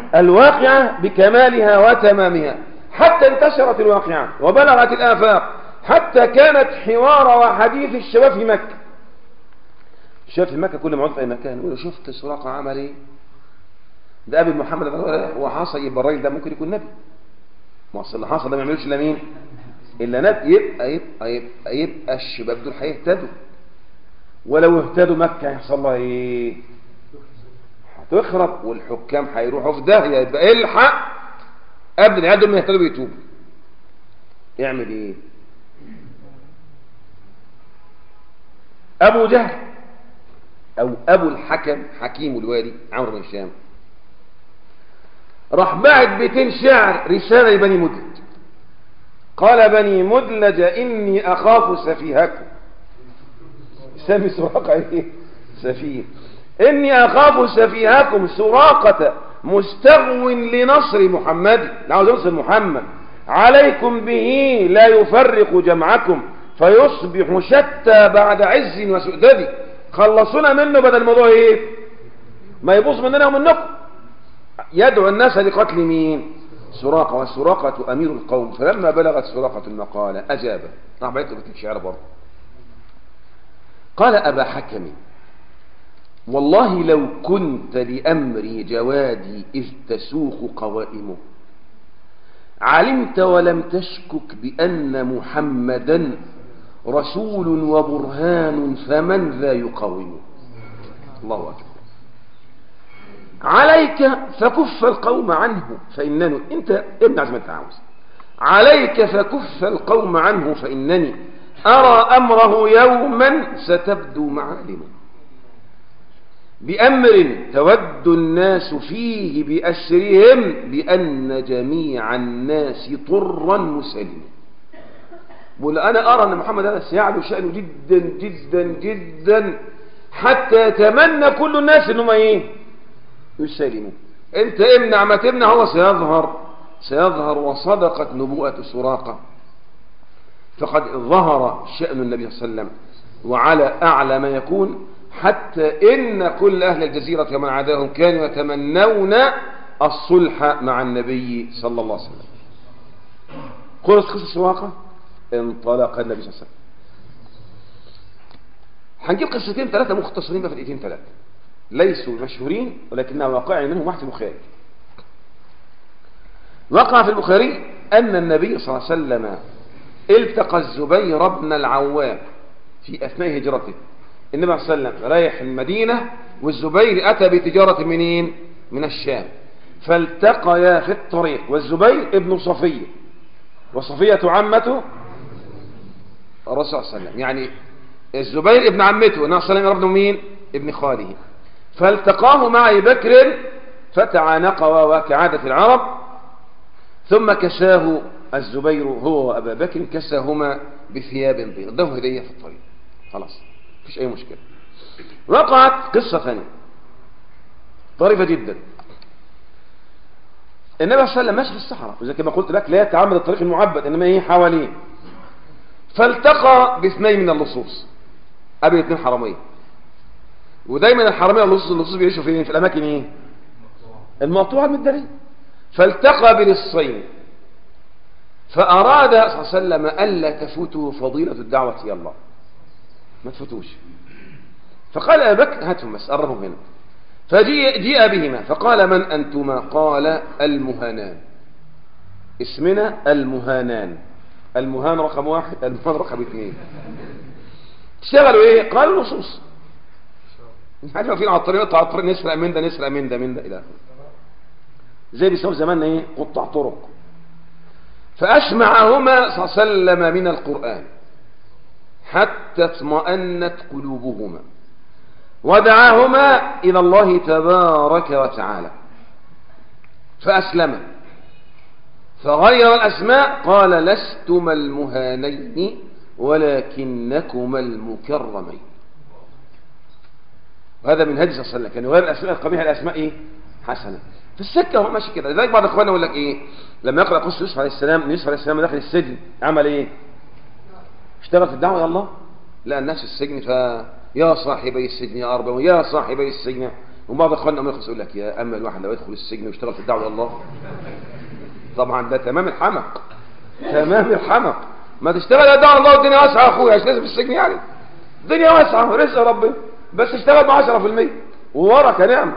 Speaker 4: الواقعه بكمالها وتمامها حتى انتشرت الواقعه وبلغت الافاق حتى كانت حوار وحديث الشباب في مكة الشباب في مكة كل ما عدت في أي مكان يقولوا شفت سراقة عمل إيه ده أبي محمد هو حصل يبقى الراجل ده ممكن يكون نبي ما أصل اللي حصل ده ما يعملوش إلا مين إلا نبي يبقى يبقى يبقى, يبقى الشباب دول هيهتدوا ولو اهتدوا مكة هيحصل لها إيه هتخرب والحكام هيروحوا في داهية يبقى الحق قبل العيال دول ما يهتدوا بيتوبوا يعمل ايه ابو جهل او ابو الحكم حكيم الوالي عمرو بن هشام راح بعت بيتين شعر رسالة لبني مدلج قال بني مدلج إني أخاف سفيهكم سامي سراقة إيه سفيه إني أخاف سفيهكم سراقة مستغو لنصر محمد لا عاوز ينصر محمد عليكم به لا يفرق جمعكم فيصبح شتى بعد عز وسؤدد خلصونا منه بدل الموضوع ايه ما يبوظ مننا ومنكم يدعو الناس لقتل مين سراقة والسراقة أمير القوم فلما بلغت سراقة المقالة أجاب راح بيته بيت الشعر برضه قال أبا حكم والله لو كنت لأمري جوادي إذ تسوق قوائمه علمت ولم تشكك بأن محمدا رسول وبرهان فمن ذا يقاومه الله أكبر عليك فكف القوم عنه فإنني أنت ابن عزم أنت عاوز عليك فكف القوم عنه فإنني أرى أمره يوما ستبدو معالمه بأمر تود الناس فيه بأسرهم بأن جميع الناس طرا مسلما بقول أنا أرى أن محمد هذا سيعلو شأنه جدا جدا جدا حتى يتمنى كل الناس أنهم إيه يسلموا أنت امنع ما تمنع هو سيظهر سيظهر وصدقت نبوءة سراقة فقد ظهر شأن النبي صلى الله عليه وسلم وعلى أعلى ما يكون حتى إن كل أهل الجزيرة ومن عداهم كانوا يتمنون الصلح مع النبي صلى الله عليه وسلم خلص قصة سواقة انطلق النبي صلى الله عليه وسلم هنجيب قصتين ثلاثة مختصرين في الإيتين ثلاثة ليسوا مشهورين ولكنها واقع منهم واحد البخاري وقع في البخاري أن النبي صلى الله عليه وسلم التقى الزبير بن العوام في أثناء هجرته النبي صلى الله عليه وسلم رايح المدينة والزبير أتى بتجارة منين من الشام فالتقيا في الطريق والزبير ابن صفية وصفية عمته الرسول صلى الله عليه وسلم يعني الزبير ابن عمته النبي صلى الله عليه وسلم ابن مين ابن خاله فالتقاه مع ابي بكر فتعانقا وكعادة العرب ثم كساه الزبير هو وابا بكر كساهما بثياب بيض اداه هدية في الطريق خلاص مفيش اي مشكلة وقعت قصة ثانية طريفة جدا النبي صلى الله عليه وسلم ماشي في الصحراء وزي كما قلت لك لا يتعمد الطريق المعبد انما ايه حواليه فالتقى باثنين من اللصوص قابل اثنين حراميه ودايما الحراميه واللصوص اللصوص بيعيشوا فين في الاماكن ايه المقطوعه المداريه فالتقى بلصين فاراد صلى الله عليه وسلم الا تفوتوا فضيله الدعوه الى الله ما تفوتوش فقال ابا بكر هاتهم بس قربهم هنا فجيء جيء بهما فقال من أنتما قال المهانان اسمنا المهانان المهان رقم واحد المهان رقم اثنين اشتغلوا ايه قالوا نصوص احنا واقفين على الطريق على الطريق نسرق من ده نسرق من ده من ده الى اخره زي بيسموا زمان ايه قطاع طرق فاشمعهما صلى الله عليه وسلم من القران حتى اطمأنت قلوبهما ودعاهما إلى الله تبارك وتعالى فأسلما فغير الأسماء قال لستما المهانين ولكنكما المكرمين وهذا من هدي صلى الله عليه وسلم كان يغير الأسماء القبيحة الأسماء إيه حسنة في السكة هو ماشي كده لذلك بعض إخواننا يقول لك إيه لما يقرأ قصة يوسف عليه السلام يوسف عليه السلام داخل السجن عمل إيه اشتغل في الدعوة يا الله لقى الناس في السجن ف يا صاحبي السجن يا أربع يا صاحبي السجن وبعض اخواننا ما يقول لك يا اما الواحد لو يدخل السجن ويشتغل في الدعوه الله طبعا ده تمام الحمق تمام الحمق ما تشتغل يا دار الله الدنيا واسعه يا اخويا مش لازم في السجن يعني الدنيا واسعه رزق ربنا بس اشتغل ب 10% ووراك نعمه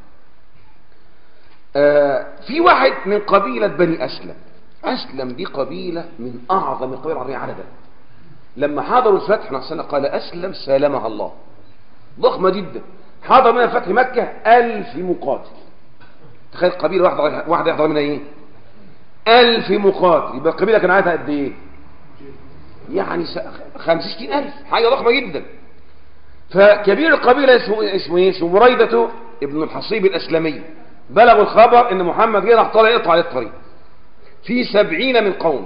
Speaker 4: آه في واحد من قبيله بني اسلم اسلم دي قبيله من اعظم القبائل العربيه عددا لما حضروا الفتح نصر قال اسلم سالمها الله ضخمه جدا حضر منها فتح مكه ألف مقاتل تخيل قبيله واحده واحده يحضر منها ايه ألف مقاتل يبقى القبيله كان عددها قد ايه يعني خمسين ألف حاجة ضخمة جدا فكبير القبيلة اسمه, اسمه ايه اسمه بريدة ابن الحصيب الأسلمي بلغوا الخبر ان محمد جه راح طالع يقطع على الطريق في سبعين من قوم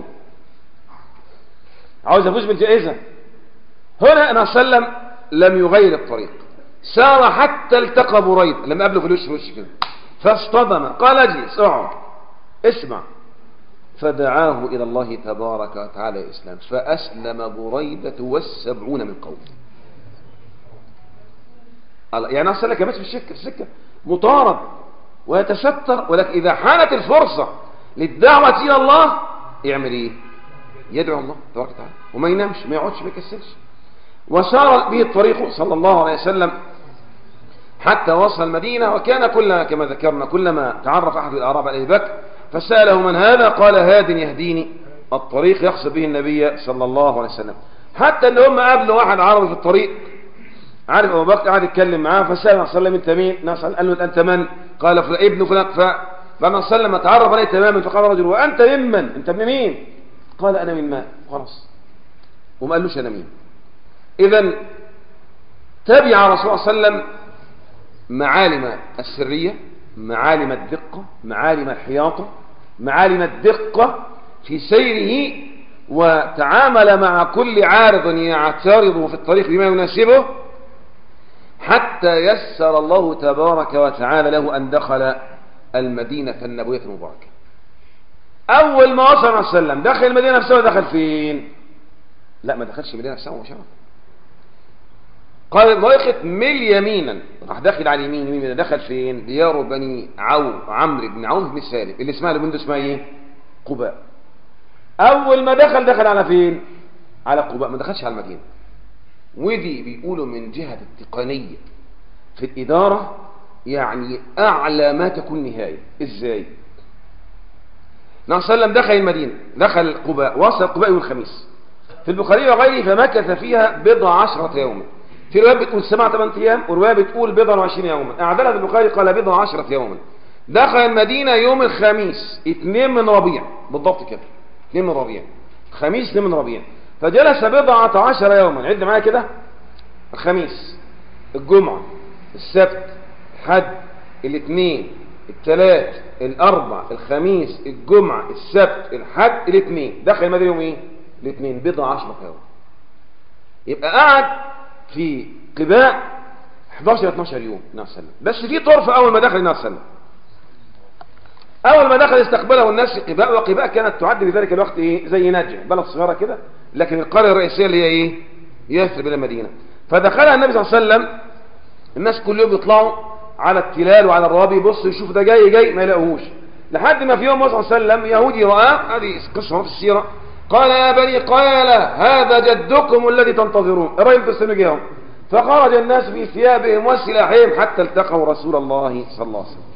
Speaker 4: عاوز افوز بالجائزة هنا انا سلم لم يغير الطريق سار حتى التقى بريد لما قابله في الوش في الوش كده فاصطدم قال اجلس اقعد اسمع فدعاه إلى الله تبارك وتعالى إسلام فأسلم بريدة والسبعون من قوم يعني أصلا لك ماشي في الشكة في السكة مطارد ويتستر ولكن إذا حانت الفرصة للدعوة إلى الله يعمل إيه يدعو الله تبارك وتعالى وما ينامش ما يقعدش ما يكسلش وسار به الطريق صلى الله عليه وسلم حتى وصل المدينة وكان كلما كما ذكرنا كلما تعرف أحد الأعراب على أبي بكر فسأله من هذا قال هاد يهديني الطريق يقصد به النبي صلى الله عليه وسلم حتى ان هم قابلوا واحد عربي في الطريق عارف ابو بكر قعد يتكلم معاه فسال صلى الله عليه وسلم انت مين قال له انت من قال فلان ابن فلان فلما صلى الله تعرف عليه تماما فقال رجل وانت ممن انت ابن مين قال انا من ماء خلاص وما قالوش انا مين اذا تبع رسول الله صلى الله عليه وسلم معالم السريه معالم الدقه معالم الحياطه معالم الدقة في سيره وتعامل مع كل عارض يعترض في الطريق بما يناسبه حتى يسر الله تبارك وتعالى له أن دخل المدينة النبوية المباركة أول ما وصل عليه وسلم دخل المدينة نفسها دخل فين لا ما دخلش المدينة نفسها مباشرة قال ضيقت ميل يمينا راح داخل على اليمين يمين دخل فين ديار بني عو عمرو بن عوف بن سالم اللي اسمها البنت اسمها ايه قباء اول ما دخل دخل على فين على قباء ما دخلش على المدينه ودي بيقولوا من جهه التقنيه في الاداره يعني اعلى ما تكون نهايه ازاي النبي صلى الله عليه وسلم دخل المدينه دخل قباء وصل قباء يوم الخميس في البخاري وغيره فمكث فيها بضع عشرة يوما في رواية بتقول سبعة ثمان أيام ورواية بتقول بضع وعشرين يوما أعدلها في البخاري قال بضع عشرة يوما دخل المدينة يوم الخميس اثنين من ربيع بالضبط كده اثنين من ربيع خميس اثنين من ربيع فجلس بضعة عشر يوما عد معايا كده الخميس الجمعة السبت الحد الاثنين الثلاث الاربع الخميس الجمعة السبت الحد الاثنين دخل المدينة يوم ايه الاثنين بضع عشرة يوم يبقى قعد في قباء 11 12 يوم النبي صلى بس في طرف اول ما دخل النبي صلى اول ما دخل استقبله الناس في قباء وقباء كانت تعد في ذلك الوقت ايه زي نجع بلد صغيره كده لكن القريه الرئيسيه اللي هي ايه يثرب الى المدينه فدخلها النبي صلى الله عليه وسلم الناس كل يوم يطلعوا على التلال وعلى الروابي يبصوا يشوفوا ده جاي جاي ما يلاقوهوش لحد ما في يوم صلى الله عليه وسلم يهودي رآه هذه قصه في السيره قال يا بني قيلة هذا جدكم الذي تنتظرون الرجل تستنجيهم فخرج الناس في ثيابهم وسلاحهم حتى التقوا رسول الله صلى الله عليه وسلم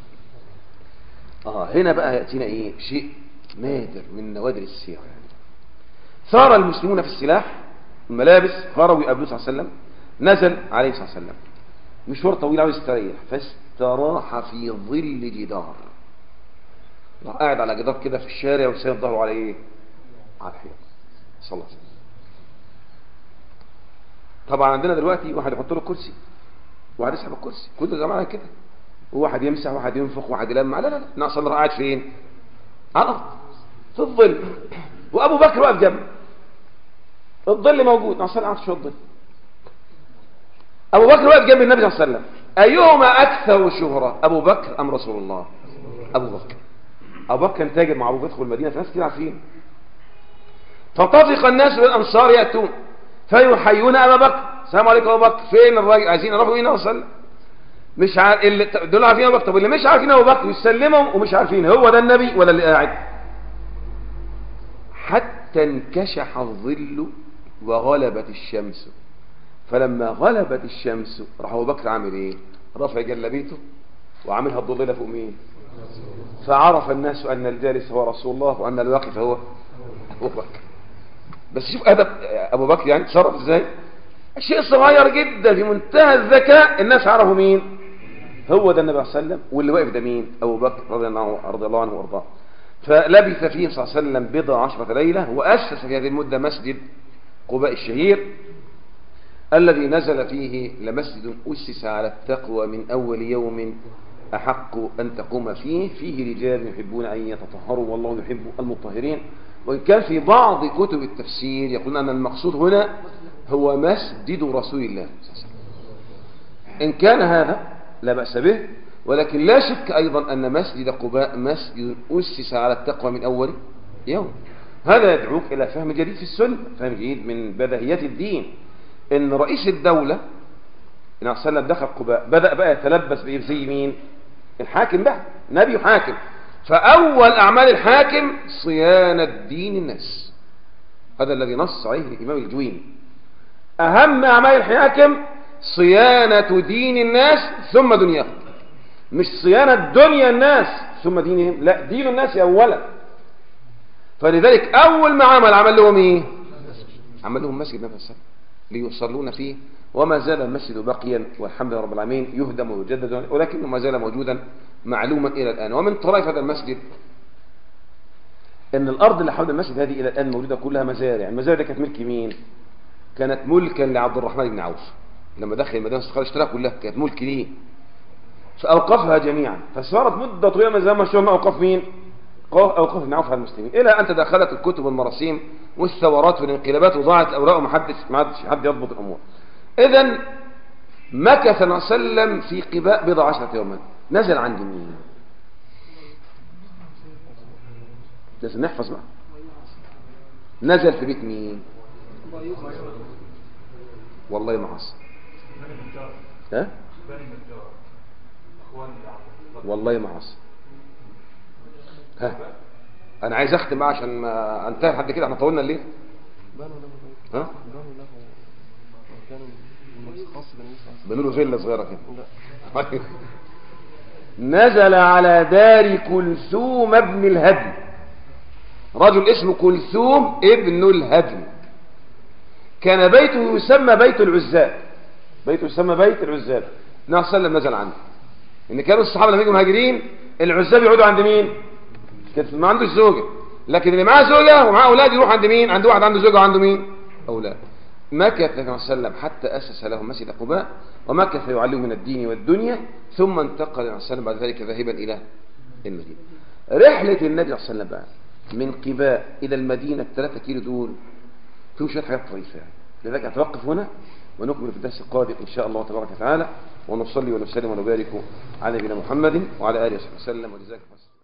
Speaker 4: آه هنا بقى يأتينا إيه شيء نادر من نوادر السيرة يعني. ثار المسلمون في السلاح الملابس خرجوا يقابلوه صلى الله عليه وسلم نزل عليه الصلاة والسلام مشوار طويل عاوز يستريح فاستراح في ظل جدار راح قاعد على جدار كده في الشارع وساند ظهره على ايه على الحيط صلى الله عليه وسلم طبعا عندنا دلوقتي واحد يحط له كرسي واحد يسحب الكرسي كل جماعه كده وواحد يمسح واحد ينفخ واحد يلمع لا لا لا النبي صلى الله قاعد فين على الارض في الظل وابو بكر واقف جنبه الظل موجود النبي صلى الله عليه وسلم قاعد في الظل ابو بكر واقف جنب النبي صلى الله عليه وسلم ايهما اكثر شهره ابو بكر ام رسول الله ابو بكر ابو بكر كان تاجر معروف يدخل المدينه فناس كتير عارفين فطفق الناس بالانصار ياتون فيحيون ابا بكر السلام عليكم ابو بكر فين الراجل عايزين يعرفوا مين وصل مش عارف اللي دول عارفين ابو بكر طب اللي مش عارفين ابو بكر يسلمهم ومش عارفين هو ده النبي ولا اللي قاعد حتى حتى انكشح الظل وغلبت الشمس فلما غلبت الشمس راح ابو بكر عامل ايه رفع جلبيته وعاملها الضليله فوق مين فعرف الناس ان الجالس هو رسول الله وان الواقف هو ابو بكر بس شوف ادب ابو بكر يعني تصرف ازاي شيء صغير جدا في منتهى الذكاء الناس عرفوا مين هو ده النبي صلى الله عليه وسلم واللي واقف ده مين ابو بكر رضي الله رضي الله عنه وارضاه فلبث فيه صلى الله عليه وسلم بضع عشرة ليلة وأسس في هذه المدة مسجد قباء الشهير الذي نزل فيه لمسجد أسس على التقوى من أول يوم أحق أن تقوم فيه فيه رجال يحبون أن يتطهروا والله يحب المطهرين وإن كان في بعض كتب التفسير يقولون أن المقصود هنا هو مسجد رسول الله صلى الله عليه وسلم إن كان هذا لا بأس به ولكن لا شك أيضا أن مسجد قباء مسجد أسس على التقوى من أول يوم هذا يدعوك إلى فهم جديد في السنة فهم جديد من بدهيات الدين إن رئيس الدولة النبي صلى الله عليه وسلم دخل قباء بدأ بقى يتلبس بإيه زي مين الحاكم بقى نبي حاكم فأول أعمال الحاكم صيانة دين الناس هذا الذي نص عليه الإمام الجويني أهم أعمال الحاكم صيانة دين الناس ثم دنياهم مش صيانة دنيا الناس ثم دينهم لا دين الناس أولا فلذلك أول ما عمل عمل لهم إيه عمل لهم مسجد نفس السنة ليصلون فيه وما زال المسجد باقيا والحمد لله رب العالمين يهدم ويجدد ولكنه ما زال موجودا معلوما إلى الآن ومن طرائف هذا المسجد ان الارض اللي حول المسجد هذه الى الان موجوده كلها مزارع المزارع دي كانت ملك مين كانت ملكا لعبد الرحمن بن عوف لما دخل المدينه استقال اشتراها كلها كانت ملك ليه فاوقفها جميعا فصارت مده طويله زي ما شفنا اوقاف مين اوقاف ابن عوف على المسلمين الى ان تداخلت الكتب والمراسيم والثورات والانقلابات وضاعت الاوراق ومحدش ما عادش حد يضبط الامور اذا مكث النبي صلى الله عليه وسلم في قباء بضع عشرة يوما نزل عند مين لازم نحفظ بقى نزل في بيت مين والله ما حصل ها والله ما حصل ها انا عايز اختم بقى عشان ما انتهي لحد كده احنا طولنا الليل ها بنقول له فيلا صغيره كده نزل على دار كلثوم ابن الهدم رجل اسمه كلثوم ابن الهدم كان بيته يسمى بيت العزاب بيته يسمى بيت العزاب النبي صلى الله عليه وسلم نزل عنه ان كانوا الصحابه لما يجوا مهاجرين العزاب يقعدوا عند مين كانت ما عندوش زوجه لكن اللي معاه زوجه ومعاه اولاد يروح عند مين عند واحد عنده زوجه وعنده مين اولاد مكث النبي صلى الله عليه وسلم حتى اسس له مسجد قباء ومكث يعلمه من الدين والدنيا ثم انتقل النبي صلى الله عليه وسلم بعد ذلك ذاهبا الى المدينه رحله النبي صلى الله عليه وسلم بقى من قباء الى المدينه الثلاثة كيلو دول فيهم شويه حاجات طريفه يعني لذلك اتوقف هنا ونكمل في الدرس القادم ان شاء الله تبارك وتعالى ونصلي ونسلم ونبارك على نبينا محمد وعلى اله وصحبه وسلم وجزاكم الله